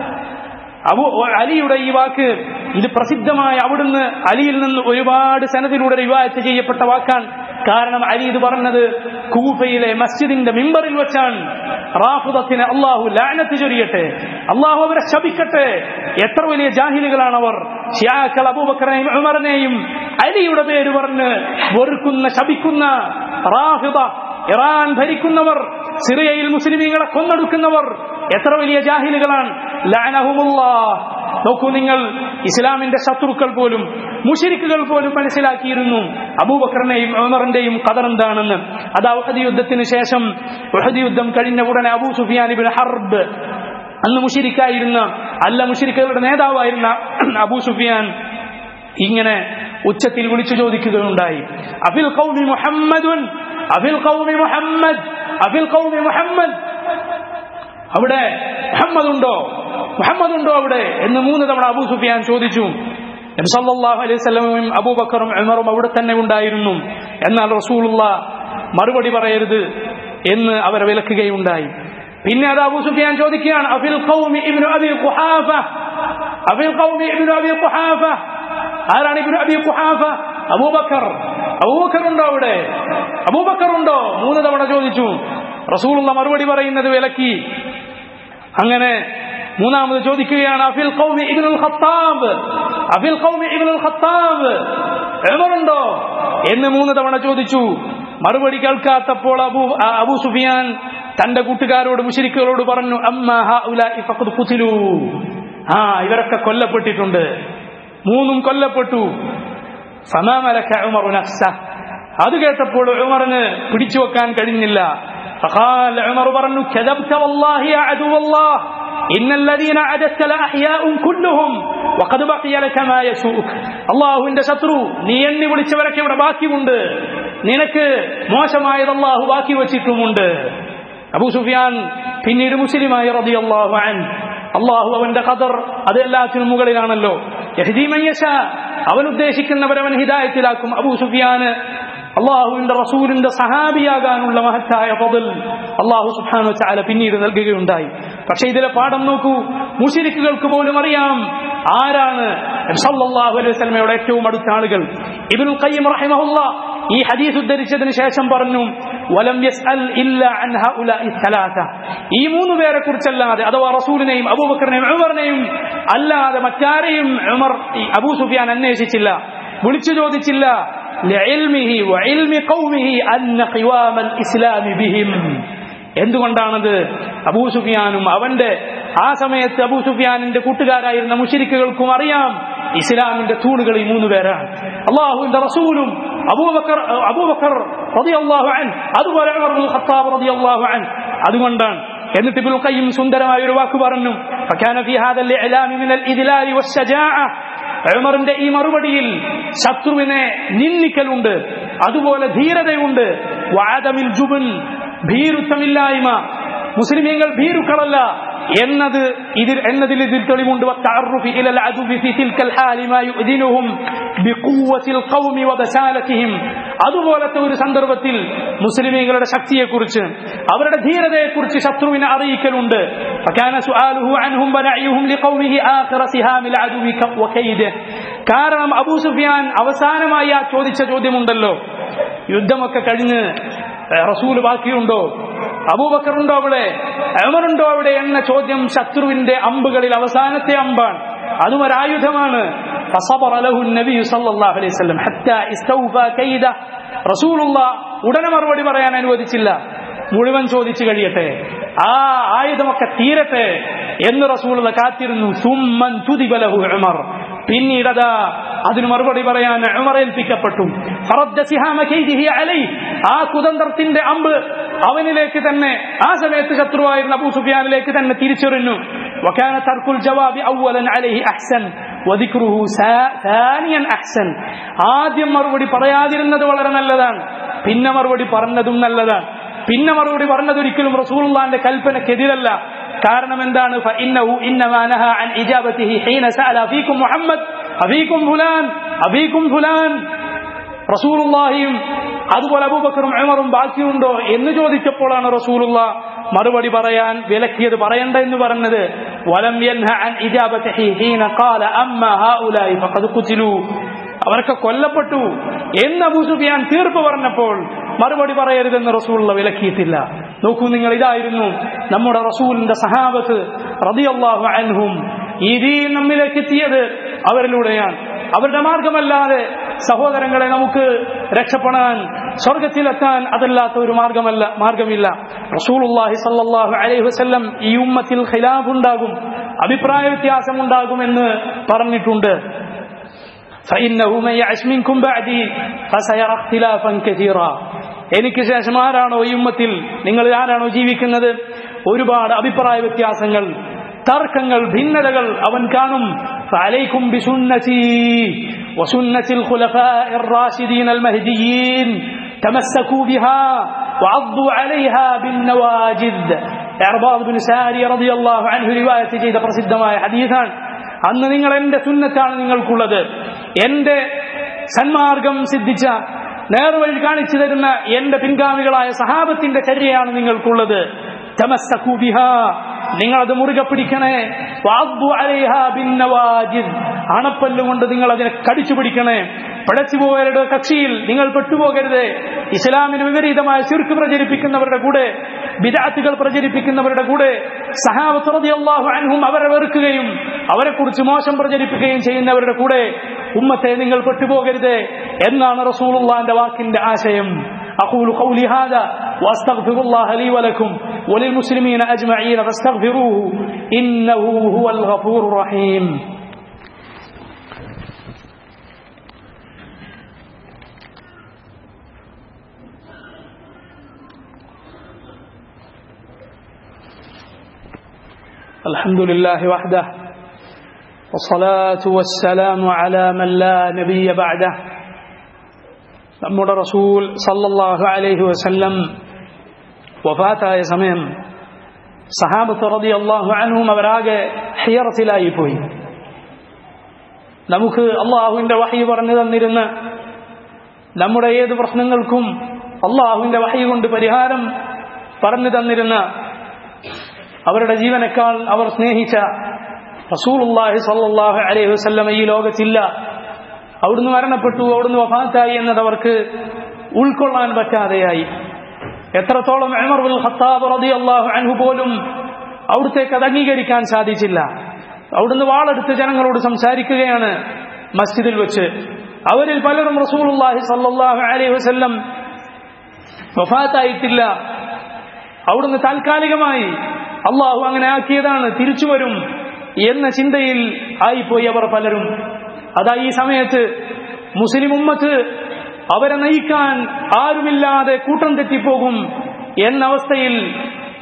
Speaker 1: അബു അലിയുടെ ഈ വാക്ക് ഇത് പ്രസിദ്ധമായ അവിടുന്ന് അലിയിൽ നിന്ന് ഒരുപാട് സനദിലൂടെ റിവായത്ത് ചെയ്യപ്പെട്ട വാക്കാണ് കാരണം അലി ഇത് പറഞ്ഞത് കൂഫയിലെ മസ്ജിദിന്റെ മിമ്പറിൽ വെച്ചാണ് റാഫുദത്തിന് അള്ളാഹു ലാനത്ത് ചൊരിയട്ടെ അള്ളാഹു അവരെ ശപിക്കട്ടെ എത്ര വലിയ ജാഹിലുകളാണ് അവർ ഷിയാക്കൾ അബൂബക്കറിനെയും ഉമറിനെയും അലിയുടെ പേര് പറഞ്ഞ് വെറുക്കുന്ന ശപിക്കുന്ന റാഫിദ ഇറാൻ ഭരിക്കുന്നവർ സിറിയയിൽ മുസ്ലിമീങ്ങളെ കൊന്നൊടുക്കുന്നവർ എത്ര വലിയ ജാഹിലുകളാണ് ലഅനഹുമുല്ലാ നോക്കൂ നിങ്ങൾ ഇസ്ലാമിന്റെ ശത്രുക്കൾ പോലും മുഷിരിക്കുകൾ പോലും മനസ്സിലാക്കിയിരുന്നു അബൂബക്കറിന്റെയും ഉമറിന്റെയും കഥർ എന്താണെന്ന് അത് ഉഹദ് യുദ്ധത്തിന് ശേഷം ഉഹദ് യുദ്ധം കഴിഞ്ഞ ഉടനെ അബൂ സുഫിയാൻ ഇബ്നു ഹർബ് അന്ന് മുഷിരിക്കായിരുന്ന അല്ല മുഷിരിക്കുകളുടെ നേതാവായിരുന്ന അബൂ സുഫിയാൻ ഇങ്ങനെ ഉച്ചത്തിൽ വിളിച്ചു ചോദിക്കുകയുണ്ടായി അഫിൽ ഖൗമി മുഹമ്മദുൻ അഫിൽ ഖൗമി മുഹമ്മദ് അഫിൽ ഖൗമി മുഹമ്മദ് അവിടെ മുഹമ്മദ് ഉണ്ടോ മുഹമ്മദ് ഉണ്ടോ അവിടെ എന്ന് മൂന്ന് തവണ അബൂ സുഫിയാൻ ചോദിച്ചു നബി സല്ലല്ലാഹു അലൈഹി വസല്ലമയും അബൂബക്കറും ഉമറും അവിടെ തന്നെ ഉണ്ടായിരുന്നു എന്നാൽ റസൂലുള്ള മറുപടി പറയരുത് എന്ന് അവരെ വിലക്കുകയുണ്ടായി പിന്നെ അത് അബൂ സുഫിയാൻ ചോദിക്കുകയാണ് അഫിൽ ഖൗമി ഇബ്നു അബി ഖുഹാഫ അഫിൽ ഖൗമി ഇബ്നു അബി ഖുഹാഫ ആരാണ് ഇബ്നു അബി ഖുഹാഫ അബൂബക്കർ അബൂബക്കർ ഉണ്ടോ അവിടെ അബൂബക്കർ ഉണ്ടോ മൂന്ന് തവണ ചോദിച്ചു റസൂലുള്ള മറുപടി പറയുന്നത് വിലക്കി അങ്ങനെ മൂന്നാമത് ചോദിക്കുകയാണ് അഫിൽ ഖൗമി ഇബ്നുൽ ഖത്താബ് അഫിൽ ഖൗമി ഇബ്നുൽ ഖത്താബ് ഉമറുണ്ടോ എന്ന് മൂന്ന് തവണ ചോദിച്ചു മറുപടി കേൾക്കാത്തപ്പോൾ അബൂ ആ- അബൂ സുഫിയാൻ തന്റെ കൂട്ടുകാരോട് മുശരിക്കുകളോട് പറഞ്ഞു അമ്മ ഹഉലാഇ ഫഖദ് ഖുതിലൂ ആ ഇവരൊക്കെ കൊല്ലപ്പെട്ടിട്ടുണ്ട് മൂന്നും കൊല്ലപ്പെട്ടു ഫമാമലക ഉമറു നഫ്സഹ് അത് കേട്ടപ്പോൾ ഉമറിന് പിടിച്ചു വെക്കാൻ കഴിഞ്ഞില്ല فقال عمر പറഞ്ഞു كذبت والله يا عدو الله إن الذين عددت لأحياء كلهم وقد بقي لك ما يسوءك അള്ളാഹുവിന്റെ ശത്രു നീ എണ്ണി വിളിച്ചവരൊക്കെ ഇവിടെ ബാക്കിയുണ്ട് നിനക്ക് മോശമായത് അള്ളാഹു ബാക്കി വച്ചിട്ടുമുണ്ട് അബൂ സുഫിയാൻ പിന്നീട് മുസ്ലിമായി റതി അള്ളാഹു അൻ അള്ളാഹു അവന്റെ ഖദർ അത് എല്ലാത്തിനും മുകളിലാണല്ലോ യഹ്ദി മൻ യശാ. അവൻ ഉദ്ദേശിക്കുന്നവരവൻ ഹിദായത്തിലാക്കും അബൂ സുഫിയാന് അള്ളാഹുവിന്റെ റസൂലിന്റെ സഹാബിയാകാനുള്ള മഹത്തായ പതിൽ അള്ളാഹു സുബ്ഹാനഹു വതആല പിന്നീട് നൽകുകയുണ്ടായി പക്ഷേ ഇതിലെ പാഠം നോക്കൂ മുശരിക്കുകൾക്ക് പോലും അറിയാം ആരാണ് നബി സല്ലല്ലാഹു അലൈഹി വസല്ലമയുടെ ഏറ്റവും അടുത്ത ആളുകൾ ഇബ്നുൽ ഖയ്യിം റഹിമഹുല്ലാ ഈ ഹദീസ് ഉദ്ധരിച്ചതിന് ശേഷം പറഞ്ഞു വലം യസ്അൽ ഇല്ല അൻ ഹഉലാഇ സലാസ ഈ മൂന്ന് പേരെ കുറിച്ചല്ലാതെ അഥവാ റസൂലിനെയും അബൂബക്കറിനെയും ഉമറിനെയും അല്ലാതെ മറ്റാരെയും ഉമർ ഈ അബൂ സുഫിയാൻ അന്വേഷിച്ചില്ല വിളിച്ചു ചോദിച്ചില്ല لعلمه وعلم قومه أن قوام الإسلام بهم എന്തുകൊണ്ടാണത് അബൂ സുഫിയാനും അവന്റെ ആ സമയത്ത് അബൂ സുഫിയാനിന്റെ കൂട്ടുകാരായിരുന്ന മുഷിരിക്കുകൾക്കും അറിയാം ഇസ്ലാമിന്റെ തൂണുകൾ ഈ മൂന്ന് പേരാണ് അള്ളാഹുവിന്റെ റസൂലും അബൂബക്കർ അബൂബക്കർ റളിയല്ലാഹു അൻ അതുപോലെ ഉമർ ഇബ്നുൽ ഖത്താബ് റളിയല്ലാഹു അൻ അതുകൊണ്ടാണ് എന്നിട്ട് ഇബ്നുൽ ഖയ്യിം സുന്ദരമായ ഒരു വാക്ക് പറഞ്ഞു فكان في هذا الاعلام من الاذلال والشجاعه ഉമറിന്റെ ഈ മറുപടിയിൽ ശത്രുവിനെ നിന്ദിക്കലുണ്ട് അതുപോലെ ധീരതയുണ്ട് വാദമിൽ ജുബൻ ഭീരുത്വമില്ലായ്മ മുസ്ലിമീങ്ങൾ ഭീരുക്കളല്ല എന്നത് ഇതിൽ എന്നതിൽ ഇതിൽ തെളിവുണ്ട് والتعرف إلى العدو في تلك الحال ما يؤذنهم بقوة القوم وبسالتهم അതുപോലത്തെ ഒരു സന്ദർഭത്തിൽ മുസ്ലിമീങ്ങളുടെ ശക്തിയെക്കുറിച്ച് അവരുടെ ധീരതയെക്കുറിച്ച് ശത്രുവിനെ അറിയിക്കലുണ്ട് فكان سؤاله عنهم ونعيهم لقومه آخر سهام العدو وكيده കാരണം അബൂ സുഫിയാൻ അവസാനമായി ആ ചോദിച്ച ചോദ്യമുണ്ടല്ലോ യുദ്ധമൊക്കെ കഴിഞ്ഞ് റസൂൽ ബാക്കിയുണ്ടോ അബൂബക്കറുണ്ടോ അവിടെ അമറുണ്ടോ അവിടെ എന്ന ചോദ്യം ശത്രുവിന്റെ അമ്പുകളിൽ അവസാനത്തെ അമ്പാണ് അതും ഒരായുധമാണ് ഉടനെ മറുപടി പറയാൻ അനുവദിച്ചില്ല മുഴുവൻ ചോദിച്ചു കഴിയട്ടെ ആ ആയുധമൊക്കെ തീരട്ടെ എന്ന് റസൂലുള്ള കാത്തിരുന്നു സുമ്മൻ തുതിബലഹു ഉമർ പിന്നീടതാ അതിന് മറുപടി പറയാൻ ഉമർ ഏൽപ്പിക്കപ്പെട്ടു ആ കുതന്ത്രത്തിന്റെ അമ്പ് അവനിലേക്ക് തന്നെ ആ സമയത്ത് ശത്രുവായിരുന്ന അബൂ സുഫിയാനിലേക്ക് തന്നെ തിരിച്ചെറിഞ്ഞു وكان ترك الجواب اولا عليه احسن وذكره ثانيا احسن ആദ്യം മറുപടി പറയാതിരുന്നത് വളരെ നല്ലതാണ് പിന്നെ മറുപടി പറഞ്ഞതും നല്ലതാണ് പിന്നെ മറുപടി പറഞ്ഞത് ഒരിക്കലും റസൂലുള്ളാന്റെ കൽപ്പനക്കെതിരല്ല കാരണം എന്താണ് فإنه إنما نهى عن إجابته حين سأل أفيكم محمد أفيكم فلان أفيكم فلان റസൂലുള്ളാഹിയും അതുപോലെ അബൂബക്കറും ഉമറും ബാക്കിയുണ്ടോ എന്ന് ചോദിച്ചപ്പോഴാണ് റസൂലുള്ള മറുപടി പറയാൻ വിലക്കിയത് പറയണ്ട എന്ന് പറഞ്ഞത് വലം യൻഹ അൻ ഇജാബത്തിഹി ഹീന ഖാല അമ്മ ഹൗലായി ഫഖദ് ഖുതിലു അവരൊക്കെ കൊല്ലപ്പെട്ടു എന്ന് അബൂ സുഫിയാൻ തീർപ്പ് പറഞ്ഞപ്പോൾ മറുപടി പറയരുതെന്ന് റസൂലുള്ള വിലക്കിയിട്ടില്ല നോക്കൂ നിങ്ങൾ ഇതായിരുന്നു നമ്മുടെ റസൂലിന്റെ സഹാബത്ത് റളിയല്ലാഹു അൻഹും ഈ ദീൻ നമ്മിലേക്ക് എത്തിയത് അവരിലൂടെയാണ് അവരുടെ മാർഗമല്ലാതെ സഹോദരങ്ങളെ നമുക്ക് രക്ഷപ്പെടാൻ സ്വർഗത്തിലെത്താൻ അതല്ലാത്ത ഒരു മാർഗമല്ല മാർഗമില്ല റസൂലുള്ളാഹി സല്ലല്ലാഹു അലൈഹി വസല്ലം ഈ ഉമ്മത്തിൽ ഖിലാഫ് ഉണ്ടാകും അഭിപ്രായ വ്യത്യാസം ഉണ്ടാകുമെന്ന് പറഞ്ഞിട്ടുണ്ട് فإنه من يعش منكم بعدي فسيرى اختلافا كثيرا എനിക്ക് ശേഷം ആരാണോ ഈ ഉമ്മത്തിൽ നിങ്ങൾ ആരാണോ ജീവിക്കുന്നത് ഒരുപാട് അഭിപ്രായ വ്യത്യാസങ്ങൾ തർക്കങ്ങൾ ഭിന്നതകൾ അവൻ കാണും فعليكم بسنتي وسنة الخلفاء الراشدين المهديين تمسكوا بها وعضوا عليها بالنواجذ إعرباض بن ساري رضي الله عنه رواية جيدة പ്രസിദ്ധമായ ഹദീസാണ് അന്ന് നിങ്ങൾ എന്റെ സുന്നത്താണ് നിങ്ങൾക്കുള്ളത് എന്റെ സന്മാർഗം സിദ്ധിച്ച നേർവഴി കാണിച്ചു തരുന്ന എന്റെ പിൻഗാമികളായ സഹാബത്തിന്റെ ചര്യയാണ് നിങ്ങൾക്കുള്ളത് നിങ്ങൾ അത് മുറുകെ പിടിക്കണേ അണപ്പല്ലുകൊണ്ട് നിങ്ങൾ അതിനെ കടിച്ചു പിടിക്കണേ പിഴച്ചുപോയവരുടെ കക്ഷിയിൽ നിങ്ങൾ പെട്ടുപോകരുത് ഇസ്ലാമിന് വിപരീതമായ ചുരുക്ക് പ്രചരിപ്പിക്കുന്നവരുടെ കൂടെ ബിദാത്തുകൾ പ്രചരിപ്പിക്കുന്നവരുടെ കൂടെ സഹാബത്ത് അള്ളാഹു അൻഹും അവരെ വെറുക്കുകയും അവരെ കുറിച്ച് മോശം പ്രചരിപ്പിക്കുകയും ചെയ്യുന്നവരുടെ കൂടെ ഉമ്മത്തെ നിങ്ങൾ പെട്ടുപോകരുത് എന്നാണ് റസൂലുള്ളാന്റെ വാക്കിന്റെ ആശയം أقول قولي هذا وأستغفر الله لي ولكم وللمسلمين أجمعين فاستغفروه إنه هو الغفور الرحيم الحمد لله وحده والصلاة والسلام على من لا نبي بعده നമ്മുടെ റസൂൽ സല്ലല്ലാഹു അലൈഹി വസല്ലം വഫാത്തായ സമയം സഹാബത്ത് റതി അള്ളാഹു അൻഹും അവരാകെ ഹിയറത്തിലായി പോയി നമുക്ക് അള്ളാഹുവിന്റെ വഹി പറഞ്ഞു തന്നിരുന്ന നമ്മുടെ ഏത് പ്രശ്നങ്ങൾക്കും അള്ളാഹുവിന്റെ വഹി കൊണ്ട് പരിഹാരം പറഞ്ഞു തന്നിരുന്ന അവരുടെ ജീവനേക്കാൾ അവർ സ്നേഹിച്ച റസൂലുള്ളാഹി സല്ലല്ലാഹു അലൈഹി വസല്ലം ഈ ലോകത്തില്ല അവിടുന്ന് മരണപ്പെട്ടു അവിടുന്ന് വഫാത്തായി എന്നത് അവർക്ക് ഉൾക്കൊള്ളാൻ പറ്റാതെയായി എത്രത്തോളം ഉമർ ബിൻ ഖത്താബ് റളിയല്ലാഹു അൻഹു പോലും അവിടുത്തേക്ക് അത് അംഗീകരിക്കാൻ സാധിച്ചില്ല അവിടുന്ന് വാളെടുത്ത് ജനങ്ങളോട് സംസാരിക്കുകയാണ് മസ്ജിദിൽ വെച്ച് അവരിൽ പലരും റസൂലുള്ളാഹി സല്ലല്ലാഹു അലൈഹി വസല്ലം വഫാത്തായിട്ടില്ല അവിടുന്ന് താൽക്കാലികമായി അള്ളാഹു അങ്ങനെ ആക്കിയതാണ് തിരിച്ചു വരും എന്ന ചിന്തയിൽ ആയിപ്പോയി അവർ പലരും അതാ ഈ സമയത്ത് മുസ്ലിം ഉമ്മത്ത് അവരെ നയിക്കാൻ ആരുമില്ലാതെ കൂട്ടം തെറ്റിപ്പോകും എന്ന അവസ്ഥയിൽ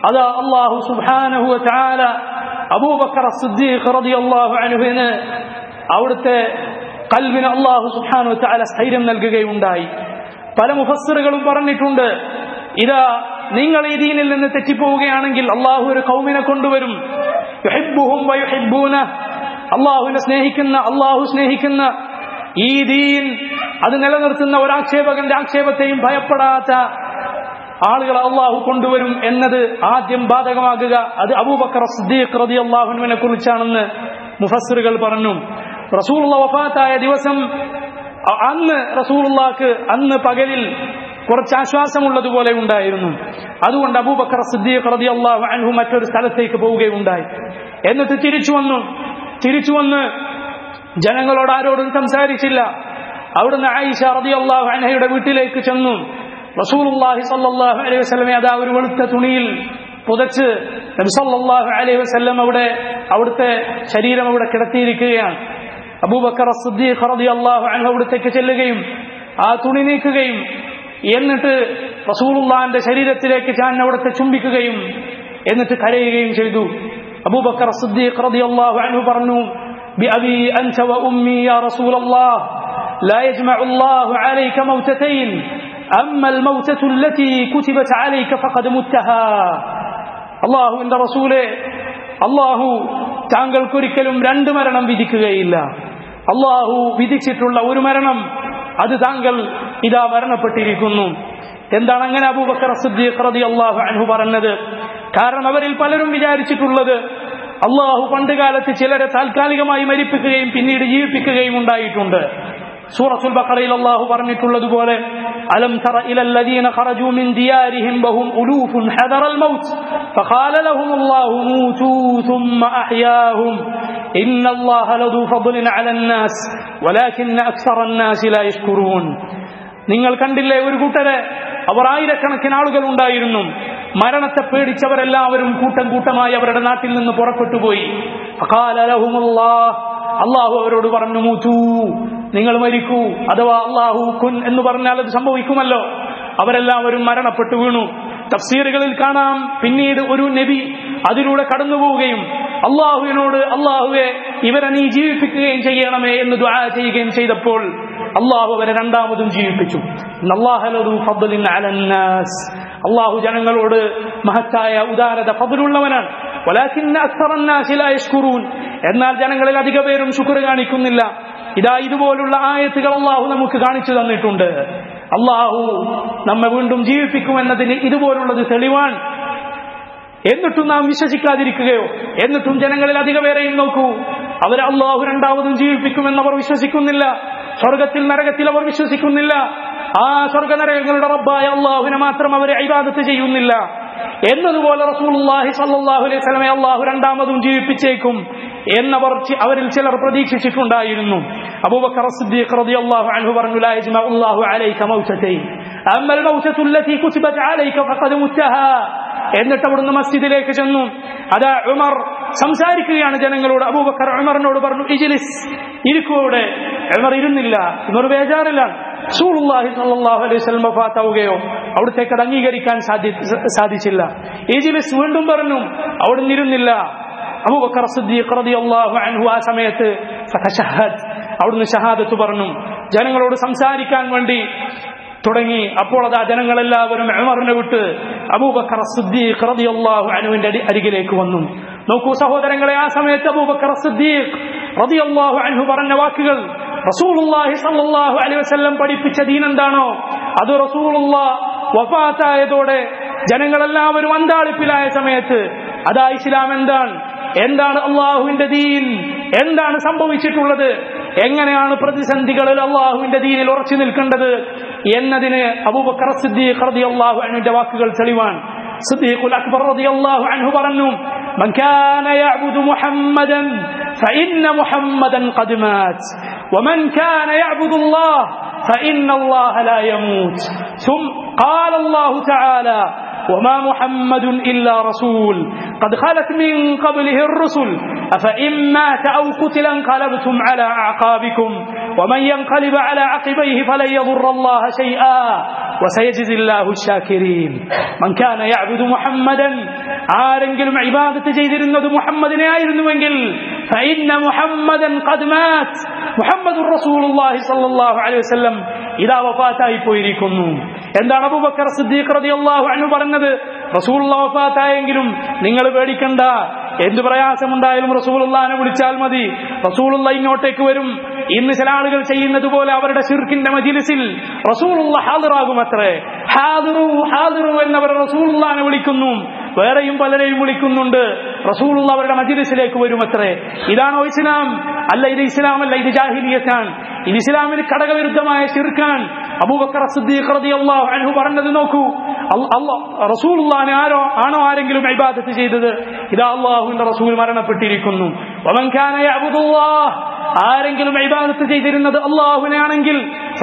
Speaker 1: അതാ അള്ളാഹു സുബ്ഹാനഹു വതആല അബൂബക്കർ സിദ്ദീഖ് റളിയല്ലാഹു അൻഹുവിന് അവിടുത്തെ കൽവിന് അള്ളാഹു സുബ്ഹാനഹു വതആല സ്ഥൈര്യം നൽകുകയുണ്ടായി പല മുഫസ്സിറുകളും പറഞ്ഞിട്ടുണ്ട് ഇതാ നിങ്ങൾ ഈ ദീനിൽ നിന്ന് തെറ്റിപ്പോവുകയാണെങ്കിൽ അള്ളാഹു ഒരു കൗമിനെ കൊണ്ടുവരും യുഹിബ്ബുഹും വയുഹിബ്ബൂന അള്ളാഹുവിനെ സ്നേഹിക്കുന്ന അള്ളാഹു സ്നേഹിക്കുന്ന ഈ ദീൻ അത് നിലനിർത്തുന്ന ഒരാക്ഷേപകന്റെ ആക്ഷേപത്തെയും ഭയപ്പെടാത്ത ആളുകൾ അള്ളാഹു കൊണ്ടുവരും എന്നത് ആദ്യം ബാധകമാകുക അത് അബൂബക്കർ സിദ്ദീഖ് റതി അള്ളാഹുവിനെ കുറിച്ചാണെന്ന് മുഫസ്സിറുകൾ പറഞ്ഞു റസൂലുള്ള വഫാത്തായ ദിവസം അ- അന്ന് റസൂലുള്ളാക്ക് അന്ന് പകലിൽ കുറച്ച് ആശ്വാസമുള്ളതുപോലെ ഉണ്ടായിരുന്നു അതുകൊണ്ട് അബൂബക്കർ സിദ്ദീഖ് റതി അള്ളാഹു അൻഹു മറ്റൊരു സ്ഥലത്തേക്ക് പോവുകയുണ്ടായി എന്നിട്ട് തിരിച്ചു വന്നു തിരിച്ചു വന്ന് ജനങ്ങളോട് ആരോടും സംസാരിച്ചില്ല അവിടുന്ന് ആയിഷ റതി അള്ളാഹു അൻഹയുടെ വീട്ടിലേക്ക് ചെന്നു റസൂലുള്ളാഹി സല്ലല്ലാഹു അലൈഹി വസല്ലമയെ അതാ ഒരു വെളുത്ത തുണിയിൽ പുതച്ച് നബി സല്ലല്ലാഹു അലൈഹി വസല്ലം അവിടെ അവിടുത്തെ ശരീരം അവിടെ കിടത്തിയിരിക്കുകയാണ് അബൂബക്കർ സിദ്ദീഖ് റളിയല്ലാഹു അൻഹു അവിടത്തേക്ക് ചെല്ലുകയും ആ തുണി നീക്കുകയും എന്നിട്ട് റസൂലുള്ളാഹിന്റെ ശരീരത്തിലേക്ക് ചാൻ അവിടുത്തെ ചുംബിക്കുകയും എന്നിട്ട് കരയുകയും ചെയ്തു അബൂബക്കർ സിദ്ദീഖ് റളിയല്ലാഹു അൻഹു പറഞ്ഞു بأبي أنت وأمي يا رسول الله لا يجمع الله عليك موتتين أما الموتة التي كتبت عليك فقد متها الله عند رسوله അള്ളാഹു താങ്കൾക്കൊരിക്കലും രണ്ട് മരണം വിധിക്കുകയില്ല അള്ളാഹു വിധിച്ചിട്ടുള്ള ഒരു മരണം അത് താങ്കൾ ഇതാ മരണപ്പെട്ടിരിക്കുന്നു എന്താണ് അങ്ങനെ അബൂബക്കർ സിദ്ദീഖ് റളിയല്ലാഹു അൻഹു പറഞ്ഞത് കാരണം അവരിൽ പലരും വിചാരിച്ചിട്ടുള്ളത് അള്ളാഹു പണ്ട് കാലത്ത് ചിലരെ താൽക്കാലികമായി മരിപ്പിക്കുകയും പിന്നീട് ജീവിപ്പിക്കുകയും ഉണ്ടായിട്ടുണ്ട് സൂറത്തുൽ ബഖറയിൽ അല്ലാഹു പറഞ്ഞിട്ടുള്ളതുപോലെ അലം തറ ഇലല്ലദീന ഖറജൂ മിൻ ദിയാരിഹിം വഹും ഉലൂഫുൻ ഹദറൽ മൗത്ത് ഫഖാല ലഹും അല്ലാഹു മൂതൂ ثم അഹ്യാഹും ഇന്ന അല്ലാഹ ലദൂ ഫദ്ലിൻ അലൻ നാസ് വലാകിന്ന അക്സറ الناس ലാ യഷ്കുറൂൻ നിങ്ങൾ കണ്ടില്ലേ ഒരു കൂട്ടരെ അവർ ആയിരക്കണക്കിന് ആളുകൾ ഉണ്ടായിരുന്നു മരണത്തെ പേടിച്ചവരെല്ലാവരും കൂട്ടം കൂട്ടമായി അവരുടെ നാട്ടിൽ നിന്ന് പുറപ്പെട്ടു പോയി ഫഖാല ലഹുമുല്ലാഹ് അള്ളാഹു അവരോട് പറഞ്ഞു മൂത്തു നിങ്ങൾ മരിക്കൂ അഥവാ അള്ളാഹു കുൻ എന്ന് പറഞ്ഞാൽ അത് സംഭവിക്കുമല്ലോ അവരെല്ലാവരും മരണപ്പെട്ടു വീണു തഫ്സീറുകളിൽ കാണാം പിന്നീട് ഒരു നബി അതിലൂടെ കടന്നു പോവുകയും അള്ളാഹുവിനോട് അള്ളാഹുവെ ഇവരെ നീ ജീവിപ്പിക്കുകയും ചെയ്യണമേ എന്ന് ദ്വാ ചെയ്യുകയും ചെയ്തപ്പോൾ അള്ളാഹു അവരെ രണ്ടാമതും ജീവിപ്പിച്ചു അല്ലാഹലതു ഫദ്ലിൻ അലന്നാസ് അള്ളാഹു ജനങ്ങളോട് മഹത്തായ ഉദാരത ഫضലുള്ളവനാണ് വലാകിന്ന അക്സറന്നാസി ലാ യഷ്കുറൂൻ എന്നാൽ ജനങ്ങളിൽ അധിക പേരും ശുക്ർ കാണിക്കുന്നില്ല ഇതാ ഇതുപോലുള്ള ആയത്തുകൾ അള്ളാഹു നമുക്ക് കാണിച്ചു തന്നിട്ടുണ്ട് അള്ളാഹു നമ്മെ വീണ്ടും ജീവിപ്പിക്കുമെന്നതിന് ഇതുപോലുള്ളത് തെളിവാണ് എന്നിട്ടും നാം വിശ്വസിക്കാതിരിക്കുകയോ എന്നിട്ടും ജനങ്ങളിൽ അധിക പേരെയും നോക്കൂ അവർ അള്ളാഹു രണ്ടാമതും ജീവിപ്പിക്കുമെന്ന് അവർ വിശ്വസിക്കുന്നില്ല സ്വർഗത്തിൽ നരകത്തിൽ അവർ വിശ്വസിക്കുന്നില്ല ആ സ്വർഗ നരകങ്ങളുടെ റബ്ബായ അള്ളാഹുവിനെ മാത്രം അവർ ഇബാദത്ത് ചെയ്യുന്നില്ല എന്നതുപോലെ റസൂലുള്ളാഹി സ്വല്ലല്ലാഹു അലൈഹി വസല്ലമയെ അള്ളാഹു രണ്ടാമതും ജീവിപ്പിച്ചേക്കും എന്നവർ ചി- അവരിൽ ചിലർ പ്രതീക്ഷിച്ചിട്ടുണ്ടായിരുന്നു അബൂബക്കർ സിദ്ദീഖ് റളിയല്ലാഹു അൻഹു പറഞ്ഞു ലാ യജ്മഉ അല്ലാഹു അലൈക മൗതതൈൻ അമ്മൽ മൗതതു അല്ലതി കുതിബത് അലൈക ഫഖദ് മുത്തഹാ എന്നിട്ട് അവിടുന്ന് മസ്ജിദിലേക്ക് ചെന്നു അതാ ഉമർ സംസാരിക്കുകയാണ് ജനങ്ങളോട് അബൂബക്കർ ഉമറിനോട് പറഞ്ഞു ഇജിലിസ് ഇരിക്കൂടെ ഉമർ ഇരുന്നില്ല ഉമർ ബേജാറിലാണ് റസൂലുള്ളാഹി സ്വല്ലല്ലാഹു അലൈഹി വസല്ലം വഫാത്താവുകയോ അവിടത്തേക്ക് അത് അംഗീകരിക്കാൻ സാധി സാധിച്ചില്ല ഇജിലിസ് വീണ്ടും പറഞ്ഞു അവിടുന്ന് ഇരുന്നില്ല അബൂബക്കർ സിദ്ദീഖ് റളിയല്ലാഹു അൻഹു ആ സമയത്ത് ഫതശഹദ് അവിടുന്ന് ഷഹാദത്ത് പറഞ്ഞു ജനങ്ങളോട് സംസാരിക്കാൻ വേണ്ടി തുടങ്ങി അപ്പോൾ അതാ ജനങ്ങളെല്ലാവരും ഉമറിനെ വിട്ട് അബൂബക്കർ സിദ്ദീഖ് റളിയല്ലാഹു അൻഹുവിന്റെ അടി- അരികിലേക്ക് വന്നു നോക്കൂ സഹോദരങ്ങളെ ആ സമയത്ത് അബൂബക്കർ സിദ്ദീഖ് റളിയല്ലാഹു അൻഹു പറഞ്ഞ വാക്കുകൾ റസൂലുള്ളാഹി സ്വല്ലല്ലാഹു അലൈഹി വസല്ലം പഠിപ്പിച്ച ദീൻ എന്താണോ അത് റസൂലുള്ളാഹ് വഫാത്തായതോടെ ജനങ്ങളെല്ലാവരും അന്താളിപ്പിലായ സമയത്ത് അതാ ഇസ്ലാം എന്താണ് എന്താണ് അള്ളാഹുവിന്റെ ദീൻ എന്താണ് സംഭവിച്ചിട്ടുള്ളത് എങ്ങനെയാണ് പ്രതിസന്ധികളിൽ അള്ളാഹുവിന്റെ ദീനിൽ ഉറച്ചു നിൽക്കേണ്ടത് എന്നതിന് അബൂബക്കർ സിദ്ദീഖ് റളിയല്ലാഹു അൻഹുവിന്റെ വാക്കുകൾ തെളിവാണ് സിദ്ദീഖുൽ അക്ബർ റളിയല്ലാഹു അൻഹു പറഞ്ഞു من كان يعبد محمدا فإن محمدا قد مات ومن كان يعبد الله فإن الله لا يموت ثم قال الله تعالى وما محمد إلا رسول قد خلت من قبله الرسل أفإن مات أو قتل انقلبتم على أعقابكم ومن ينقلب على عقبيه فلن يضر الله شيئا وسيجزي الله الشاكرين من كان يعبد محمدا ആരെങ്കിലും ഇബാദത്ത് ചെയ്തിരുന്നത് മുഹമ്മദിനെ ആയിരുന്നുവെങ്കിൽ فإن محمدا قد مات മുഹമ്മദ് റസൂലുള്ളാഹി സ്വല്ലല്ലാഹു അലൈഹി വസല്ലം ഇതാ വഫാത്തായി പോയിരിക്കുന്നു എന്താണ് അബൂബക്കർ സിദ്ദീഖ് റളിയല്ലാഹു അൻഹു പറഞ്ഞത് റസൂലുള്ള വഫാത്തായെങ്കിലും നിങ്ങൾ പേടിക്കണ്ട എന്ത് പ്രയാസമുണ്ടായാലും റസൂലുള്ളാനെ വിളിച്ചാൽ മതി റസൂലുള്ള ഇങ്ങോട്ടേക്ക് വരും ഇന്ന് ചില ആളുകൾ ചെയ്യുന്നത് പോലെ അവരുടെ ഷിർക്കിന്റെ മജിലിസിൽ റസൂലുള്ള ഹാദിറാകും അത്രേ ഹാദിറു ഹാദിറു എന്നവർ റസൂലുള്ളാനെ വിളിക്കുന്നു വേറെയും പലരെയും വിളിക്കുന്നുണ്ട് റസൂലുള്ള അവരുടെ മജിലിസിലേക്ക് വരും അത്രേ ഇതാണോ ഇസ്ലാം അല്ല ഇത് ഇസ്ലാം അല്ല ഇത് ജാഹിലിയത്താണ് ഇത് ഇസ്ലാമിന് ഘടകവിരുദ്ധമായ ഷിർക്കാൻ അബൂബക്കർ സിദ്ദീഖ് റളിയല്ലാഹു അൻഹു പറഞ്ഞത് നോക്കൂ റസൂലുള്ളാനെ ആരോ ആണോ ആരെങ്കിലും ഇബാദത്ത് ചെയ്തത് ഇതാ അള്ളാഹുവിന്റെ റസൂൽ മരണപ്പെട്ടിരിക്കുന്നു വമൻ കാന യഅബുദുല്ലാഹ് ആരെങ്കിലും ഇബാദത്ത് ചെയ്തിരുന്നത് അള്ളാഹുവിനെ ആണെങ്കിൽ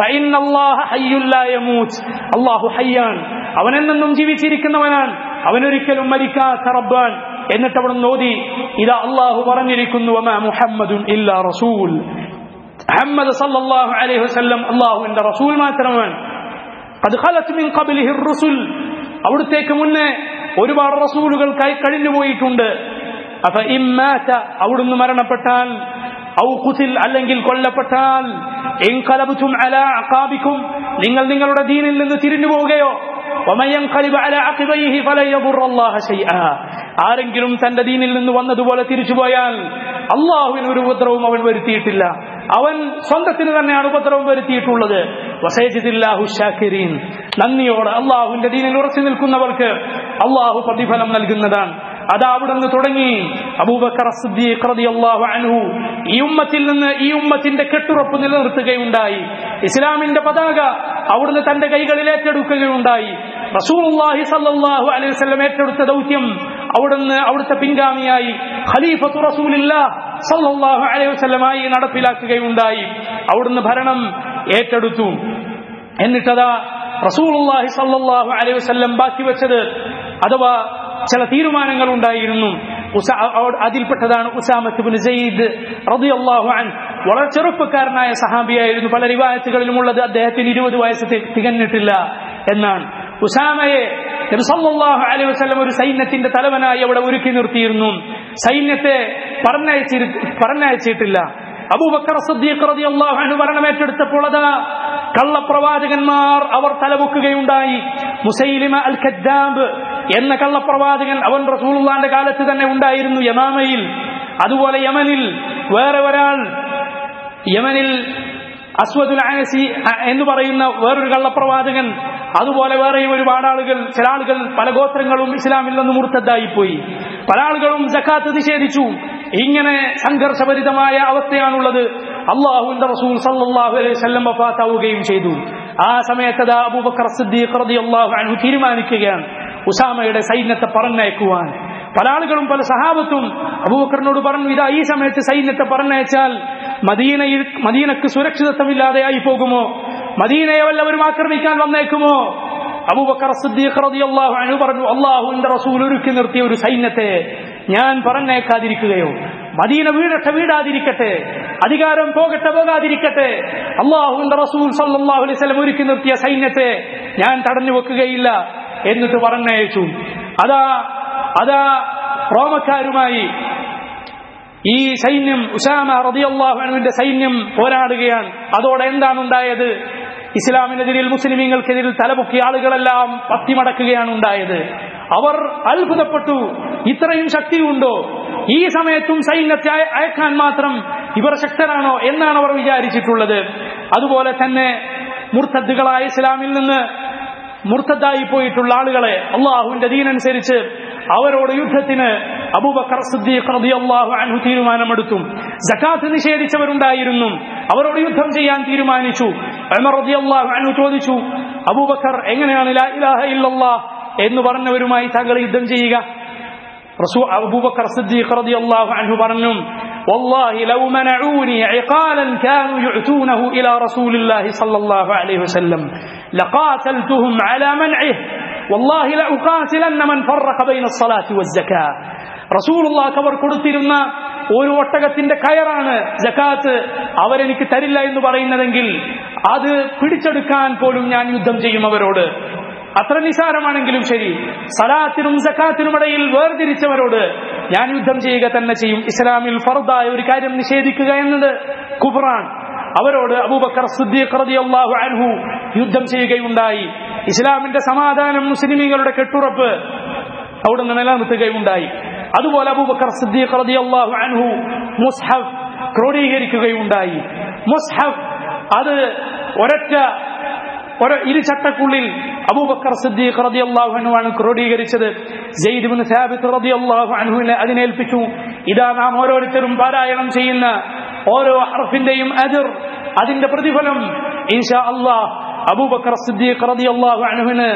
Speaker 1: അള്ളാഹു ഹയ്യാൻ അവനെന്നും ജീവിച്ചിരിക്കുന്നവനാണ് അവനൊരിക്കലും മരിക്കാത്ത റബ്ബാൻ എന്നിട്ട് അവിടെ നോതി ഇതാ അള്ളാഹു പറഞ്ഞിരിക്കുന്നു മുഹമ്മദുൻ ഇല്ല റസൂൽ മുഹമ്മദ് സല്ലല്ലാഹു അലൈഹി വസല്ലം അള്ളാഹുവിന്റെ റസൂൽ മാത്രമാണ് അത് ഖലത്ത് മിൻ ഖബ്ലിഹി റുസുൽ അവിടുത്തേക്ക് മുന്നേ ഒരുപാട് റസൂലുകൾ കഴിഞ്ഞു പോയിട്ടുണ്ട് അപ്പൊ ഇമ്മാറ്റ അവിടുന്ന് മരണപ്പെട്ടാൽ ഔ കുസിൽ അല്ലെങ്കിൽ കൊല്ലപ്പെട്ടാൽ എൻകലബുറ്റും അല അക്കാബിക്കും നിങ്ങൾ നിങ്ങളുടെ ദീനിൽ നിന്ന് തിരിഞ്ഞു പോവുകയോ ആരെങ്കിലും തന്റെ ദീനിൽ നിന്ന് വന്നതുപോലെ തിരിച്ചുപോയാൽ അള്ളാഹുവിന് ഒരു ഉപദ്രവവും അവൻ വരുത്തിയിട്ടില്ല അവൻ സ്വന്തത്തിന് തന്നെയാണ് ഉപദ്രവം വരുത്തിയിട്ടുള്ളത് നന്ദിയോടെ അള്ളാഹുവിന്റെ ദീനിൽ ഉറച്ചു നിൽക്കുന്നവർക്ക് അള്ളാഹു പ്രതിഫലം നൽകുന്നതാണ് അതാ അവിടെ നിന്ന് തുടങ്ങി അബൂബക്കർ റളിയല്ലാഹു അൻഹു ഈ ഉമ്മത്തിൽ നിന്ന് ഈ ഉമ്മത്തിന്റെ കെട്ടുറപ്പ് നിലനിർത്തുകയുണ്ടായി ഇസ്ലാമിന്റെ പതാക അവിടുന്ന് തന്റെ കൈകളിൽ ഏറ്റെടുക്കുകയുണ്ടായി റസൂലുള്ളാഹി സല്ലല്ലാഹു അലൈഹി വസല്ലം ഏറ്റെടുത്ത ദൗത്യം അവിടുന്ന് അവിടുത്തെ പിൻഗാമിയായി ഖലീഫത്തു റസൂലില്ലാഹ് സല്ലല്ലാഹു അലൈഹി വസല്ലമായി നടപ്പിലാക്കുകയുണ്ടായി അവിടുന്ന് ഭരണം ഏറ്റെടുത്തു എന്നിട്ടതാ റസൂലുള്ളാഹി സല്ലല്ലാഹു അലൈഹി വസല്ലം ബാക്കി വെച്ചത് അഥവാ ചില തീരുമാനങ്ങൾ ഉണ്ടായിരുന്നു അതിൽപ്പെട്ടതാണ് ഉസാമത്ത് സെയ്ദ് റളിയല്ലാഹു അൻ വളരെ ചെറുപ്പക്കാരനായ സഹാബിയായിരുന്നു പല റിവായത്തുകളിലും ഉള്ളത് അദ്ദേഹത്തിന് ഇരുപത് വയസ്സ് തികഞ്ഞിട്ടില്ല എന്നാണ് ഉസാമയെ നബി സല്ലല്ലാഹു അലൈഹി വസല്ലം ഒരു സൈന്യത്തിന്റെ തലവനായി അവിടെ ഒരുക്കി നിർത്തിയിരുന്നു സൈന്യത്തെ പറഞ്ഞയച്ചി പറഞ്ഞയച്ചിട്ടില്ല അബൂബക്കർ സിദ്ദീഖ് റളിയല്ലാഹു അൻഹു ഭരണമേറ്റെടുത്തപ്പോൾ അതാ കള്ളപ്രവാചകന്മാർ അവർ തലപൊക്കുകയുണ്ടായി മുസൈലിമ അൽ ഖദ്ദാബ് എന്ന കള്ളപ്രവാചകൻ അവൻ റസൂലുള്ളാന്റെ കാലത്ത് തന്നെ ഉണ്ടായിരുന്നു യമാമയിൽ അതുപോലെ യമനിൽ വേറെ ഒരാൾ യമനിൽ അസ്വദുൽ ആനസി എന്ന് പറയുന്ന വേറൊരു കള്ളപ്രവാചകൻ അതുപോലെ വേറെയും ഒരുപാട് ആളുകൾ ചില ആളുകൾ പല ഗോത്രങ്ങളും ഇസ്ലാമിൽ നിന്ന് മുർത്തദ്ദായി പോയി പല ആളുകളും ജക്കാത്ത് നിഷേധിച്ചു ഇങ്ങനെ സംഘർഷഭരിതമായ അവസ്ഥയാണുള്ളത് അള്ളാഹുവിന്റെ റസൂൽ സല്ലല്ലാഹു അലൈഹി വസല്ലം വഫാത്താവുകയും ചെയ്തു ആ സമയത്ത് അബൂബക്കർ സിദ്ദീഖ് റളിയല്ലാഹു അൻഹു തീരുമാനിക്കുകയാണ് ഉസാമയുടെ സൈന്യത്തെ പറഞ്ഞയക്കുവാൻ പല ആളുകളും പല സഹാബത്തും അബൂബക്കറിനോട് പറഞ്ഞു ഇതാ ഈ സമയത്ത് സൈന്യത്തെ പറഞ്ഞയച്ചാൽ മദീനയിൽ മദീനക്ക് സുരക്ഷിതത്വമില്ലാതെയായി പോകുമോ മദീനയെ വല്ലവരും ആക്രമിക്കാൻ വന്നേക്കുമോ അബൂബക്കർ സിദ്ദീഖ് റളിയല്ലാഹു അൻഹു പറഞ്ഞു അള്ളാഹുവിന്റെ റസൂൽ ഒരുക്കി നിർത്തിയ ഒരു സൈന്യത്തെ ഞാൻ പറഞ്ഞേക്കാതിരിക്കുകയോ മദീന വീടട്ടെ വീടാതിരിക്കട്ടെ അധികാരം പോകട്ടെ പോകാതിരിക്കട്ടെ അള്ളാഹുവിന്റെ റസൂൽ സല്ലല്ലാഹു അലൈഹി വസല്ലം ഒരുക്കി നിർത്തിയ സൈന്യത്തെ ഞാൻ തടഞ്ഞു വെക്കുകയില്ല എന്നിട്ട് പറഞ്ഞയച്ചു അതാ അതാ റോമക്കാരുമായി ഈ സൈന്യം ഉസാമ റളിയല്ലാഹു അൻഹുവിന്റെ സൈന്യം പോരാടുകയാണ് അതോടെ എന്താണ് ഉണ്ടായത് ഇസ്ലാമിനെതിരിൽ മുസ്ലിമീങ്ങൾക്കെതിരിൽ തലമുക്കിയ ആളുകളെല്ലാം പത്തിമടക്കുകയാണ് ഉണ്ടായത് അവർ അത്ഭുതപ്പെട്ടു ഇത്രയും ശക്തിയുണ്ടോ ഈ സമയത്തും സൈന്യത്തെ അയക്കാൻ മാത്രം ഇവർ ശക്തരാണോ എന്നാണ് അവർ വിചാരിച്ചിട്ടുള്ളത് അതുപോലെ തന്നെ മുർത്തദ്ദുകളായ ഇസ്ലാമിൽ നിന്ന് മുർത്തദ്ദായി പോയിട്ടുള്ള ആളുകളെ അള്ളാഹുവിന്റെ ദീനനുസരിച്ച് അവരോട് യുദ്ധത്തിന് അബൂബക്കർ സിദ്ദീഖ് റളിയല്ലാഹു അൻഹു തീരുമാനമെടുത്തു സക്കാത്ത് നിഷേധിച്ചവരുണ്ടായിരുന്നു അവരോട് യുദ്ധം ചെയ്യാൻ തീരുമാനിച്ചു ഉമർ റളിയല്ലാഹു അൻഹു ചോദിച്ചു അബൂബക്കർ എങ്ങനെയാണ് ലാ ഇലാഹ ഇല്ലല്ലാഹ് എന്ന് പറഞ്ഞവരുമായി താങ്കൾ യുദ്ധം ചെയ്യുക റസൂ അബൂബക്കർ സിദ്ദീഖ് റളിയല്ലാഹു അൻഹു പറഞ്ഞു والله لو منعوني عقالا كانوا يعتونه إلى رسول الله صلى الله عليه وسلم لقاتلتهم على منعه വല്ലാഹി ലഉഖാതിലന്ന മൻ ഫറഖ ബൈന الصلاة والزكاة റസൂലുള്ളാഹ് അവർ കൊടുത്തിരുന്ന ഒരു ഒട്ടകത്തിന്റെ കയറാണ് ജക്കാത്ത് അവരെനിക്ക് തരില്ല എന്ന് പറയുന്നതെങ്കിൽ അത് പിടിച്ചെടുക്കാൻ പോലും ഞാൻ യുദ്ധം ചെയ്യും അവരോട് അത്ര നിസാരമാണെങ്കിലും ശരി സലാത്തിനും സക്കാത്തിനും ഇടയിൽ വേർതിരിച്ചവരോട് ഞാൻ യുദ്ധം ചെയ്യുക തന്നെ ചെയ്യും ഇസ്ലാമിൽ ഫർദായ ഒരു കാര്യം നിഷേധിക്കുക എന്നത് കുഫറാൻ അവരോട് അബൂബക്കർ സിദ്ദീഖ് റളിയല്ലാഹു അൻഹു യുദ്ധം ചെയ്യുകയുണ്ടായി ഇസ്ലാമിന്റെ സമാധാനം മുസ്ലിമീങ്ങളുടെ കെട്ടുറപ്പ് അവിടുന്ന് നിലനിർത്തുകയുണ്ടായി അതുപോലെ അബൂബക്കർ സിദ്ദീഖ് റളിയല്ലാഹു അൻഹു മുസ്ഹഫ് ക്രോഡീകരിക്കുകയുണ്ടായി മുസ്ഹഫ് അത് ഒരൊറ്റ ഒരു ഇരുചട്ടക്കുള്ളിൽ അബൂബക്കർ സിദ്ദീഖ് റളിയല്ലാഹു അൻഹു ആണ് ക്രോഡീകരിച്ചത് സെയ്ദ് ഇബ്നു സാബിത്ത് റളിയല്ലാഹു അൻഹുവിനെ അതിനേൽപ്പിച്ചു ഇതാ നാം ഓരോരുത്തരും പാരായണം ചെയ്യുന്ന ഓരോ ഹർഫിന്റെയും അജർ അതിന്റെ പ്രതിഫലം ഇൻഷാ അല്ലാഹ് അബൂബക്കർ സിദ്ദീഖ് റളിയല്ലാഹു അൻഹുവിന്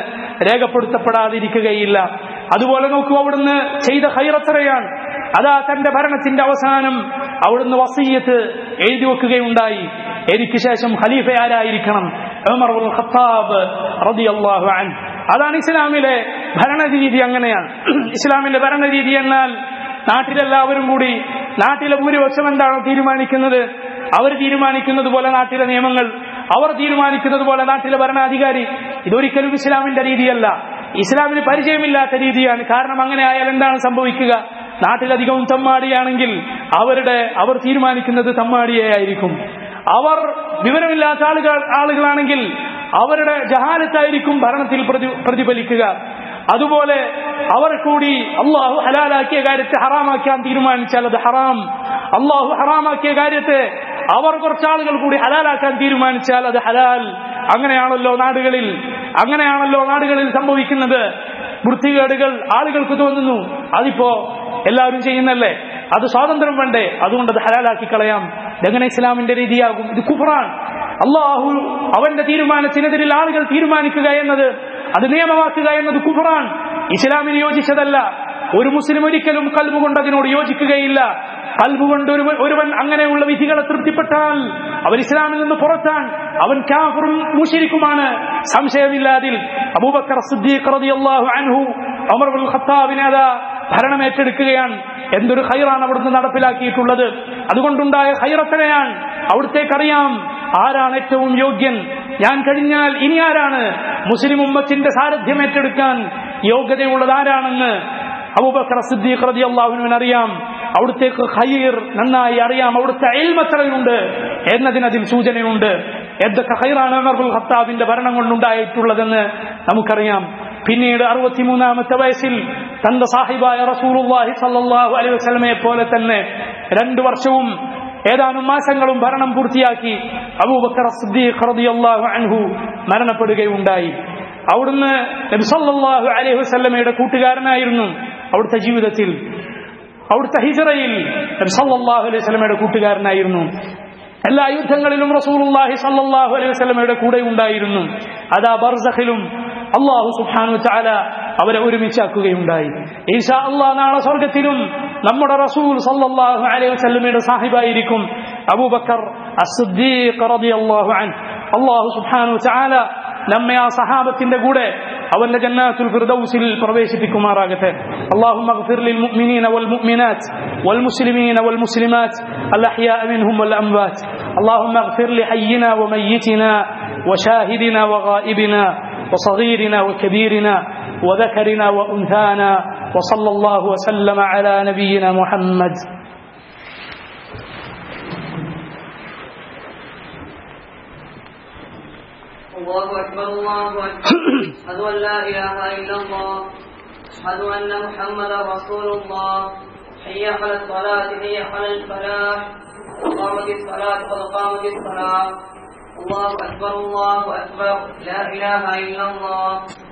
Speaker 1: രേഖപ്പെടുത്തപ്പെടാതിരിക്കുകയില്ല അതുപോലെ നോക്കൂ അവിടുന്ന് ചെയ്ത ഹൈറത്തറയാണ് അതാ തന്റെ ഭരണത്തിന്റെ അവസാനം അവിടുന്ന് വസീയത്ത് എഴുതി വെക്കുകയുണ്ടായി എനിക്ക് ശേഷം ഖലീഫ ആരായിരിക്കണം ഉമർ ഉൽ ഖത്താബ് റളിയല്ലാഹു അൻഹു അതാണ് ഇസ്ലാമിലെ ഭരണരീതി അങ്ങനെയാണ് ഇസ്ലാമിന്റെ ഭരണരീതി എന്നാൽ നാട്ടിലെല്ലാവരും കൂടി നാട്ടിലെ ഭൂരിപക്ഷം എന്താണോ തീരുമാനിക്കുന്നത് അവർ തീരുമാനിക്കുന്നത് പോലെ നാട്ടിലെ നിയമങ്ങൾ അവർ തീരുമാനിക്കുന്നത് പോലെ നാട്ടിലെ ഭരണാധികാരി ഇതൊരിക്കലും ഇസ്ലാമിന്റെ രീതിയല്ല ഇസ്ലാമിന് പരിചയമില്ലാത്ത രീതിയാണ് കാരണം അങ്ങനെ ആയാൽ എന്താണ് സംഭവിക്കുക നാട്ടിലധികവും തമ്മാടിയാണെങ്കിൽ അവരുടെ അവർ തീരുമാനിക്കുന്നത് തമ്മാടിയെ ആയിരിക്കും അവർ വിവരമില്ലാത്ത ആളുകൾ ആളുകളാണെങ്കിൽ അവരുടെ ജഹാലത്തായിരിക്കും ഭരണത്തിൽ പ്രതി- പ്രതിഫലിക്കുക അതുപോലെ അവർ കൂടി അള്ളാഹു ഹലാലാക്കിയ കാര്യത്തെ ഹറാമാക്കാൻ തീരുമാനിച്ചാൽ അത് ഹറാം അള്ളാഹു ഹറാമാക്കിയ കാര്യത്തെ അവർ കുറച്ചാളുകൾ കൂടി ഹലാലാക്കാൻ തീരുമാനിച്ചാൽ അത് ഹലാൽ അങ്ങനെയാണല്ലോ നാടുകളിൽ അങ്ങനെയാണല്ലോ നാടുകളിൽ സംഭവിക്കുന്നത് വൃത്തികേടുകൾ ആളുകൾക്ക് തോന്നുന്നു അതിപ്പോ എല്ലാവരും ചെയ്യുന്നല്ലേ അത് സ്വാതന്ത്ര്യം വേണ്ടേ അതുകൊണ്ട് അത് ഹലാലാക്കി കളയാം ഇതെങ്ങനെ ഇസ്ലാമിന്റെ രീതിയാകും ഇത് കുഫറാൻ അള്ളാഹു അവന്റെ തീരുമാനത്തിനെതിരിൽ ആളുകൾ തീരുമാനിക്കുക എന്നത് അത് നിയമമാക്കുക എന്നത് കുഫറാൻ ഇസ്ലാമിന് യോജിച്ചതല്ല ഒരു മുസ്ലിം ഒരിക്കലും കൽബ് കൊണ്ട് അതിനോട് യോജിക്കുകയില്ല കൽബ് കൊണ്ട് ഒരു ഒരുവൻ അങ്ങനെയുള്ള വിധികളെ തൃപ്തിപ്പെട്ടാൽ അവൻ ഇസ്ലാമിൽ നിന്ന് പുറത്താൻ അവൻ കാഫറും മുഷിരിക്കുമാണ് സംശയമില്ലാതിൽ അബൂബക്കർ സിദ്ദീഖ് റളിയല്ലാഹു അൻഹു ഉമർ ബിൻ ഖത്താബിനെ അതാ ഭരണം ഏറ്റെടുക്കുകയാണ് എന്തൊരു ഹൈറാണ് അവിടുന്ന് നടപ്പിലാക്കിയിട്ടുള്ളത് അതുകൊണ്ടുണ്ടായ ഹൈറത്തനെയാണ് അവിടുത്തേക്കറിയാം ആരാണ് ഏറ്റവും യോഗ്യൻ ഞാൻ കഴിഞ്ഞാൽ ഇനി ആരാണ് മുസ്ലിം ഉമ്മത്തിന്റെ സാരഥ്യം ഏറ്റെടുക്കാൻ യോഗ്യതയുള്ളത് ആരാണെന്ന് അബൂബക്കർ സിദ്ദീഖ് റളിയല്ലാഹുവിന് അറിയാം അവിടുത്തേക്ക് ഖൈർ നന്നായി അറിയാം അവിടുത്തെ എൽമത്രയുണ്ട് എന്നതിനതിൽ സൂചനയുണ്ട് എന്തൊക്കെ ഖൈറാണ് ഉമർ ഖത്താബിന്റെ ഭരണം കൊണ്ടുണ്ടായിട്ടുള്ളതെന്ന് നമുക്കറിയാം പിന്നീട് അറുപത്തിമൂന്നാമത്തെ വയസ്സിൽ തന്റെ സാഹിബായ റസൂലുള്ളാഹി സല്ലല്ലാഹു അലൈഹി വസല്ലമയെ പോലെ തന്നെ രണ്ടു വർഷവും ഏതാനും മാസങ്ങളും ഭരണം പൂർത്തിയാക്കി അബൂബക്കർ സിദ്ദീഖ് റളിയല്ലാഹു അൻഹു മരണപ്പെടുകയുണ്ടായി അവിടുന്ന് നബി സല്ലല്ലാഹു അലൈഹി വസല്ലമയുടെ കൂട്ടുകാരനായിരുന്നു അവിടുത്തെ ജീവിതത്തിൽ അവിടുത്തെ ഹിജറയിൽ നബി സല്ലല്ലാഹു അലൈഹി വസല്ലമയുടെ കൂട്ടുകാരനായിരുന്നു എല്ലാ യുദ്ധങ്ങളിലും റസൂലുള്ളാഹി സല്ലല്ലാഹു അലൈഹി വസല്ലമയുടെ കൂടെ ഉണ്ടായിരുന്നു അതാ ബർസഖിലും അള്ളാഹു സുബ്ഹാനഹു തആല അവരെ ഒരുമിച്ചാക്കുകയുണ്ടായി ഈശാ അള്ളാഹ് നാളെ സ്വർഗത്തിലും നമ്മുടെ റസൂൽ സല്ലല്ലാഹു അലൈഹി വസല്ലമയുടെ സാഹിബായിരിക്കും അബൂബക്കർ അസ്സിദ്ദീഖ് റളിയല്ലാഹു അൻഹു അള്ളാഹു സുബ്ഹാനഹു തആല നമ്മെ ആ സഹാബത്തിന്റെ കൂടെ അവന്റെ ജന്നാത്തുൽ ഫിർദൗസിൽ പ്രവേശിപ്പിക്കുമാറാകട്ടെ اللهم اغفر للمؤمنين والمؤمنات والمسلمين والمسلمات الأحياء منهم والأموات اللهم اغفر لحينا وميتنا وشاهدنا وغائبنا وصغيرنا وكبيرنا وذكرنا وأنثانا وصلى الله وسلم على نبينا محمد
Speaker 2: الله أكبر الله أكبر أشهد أن لا إله إلا الله أشهد أن محمدا رسول الله حي على الصلاة حي على الفلاح قامت الصلاة قد قامت الصلاة الله أكبر الله أكبر لا إله إلا الله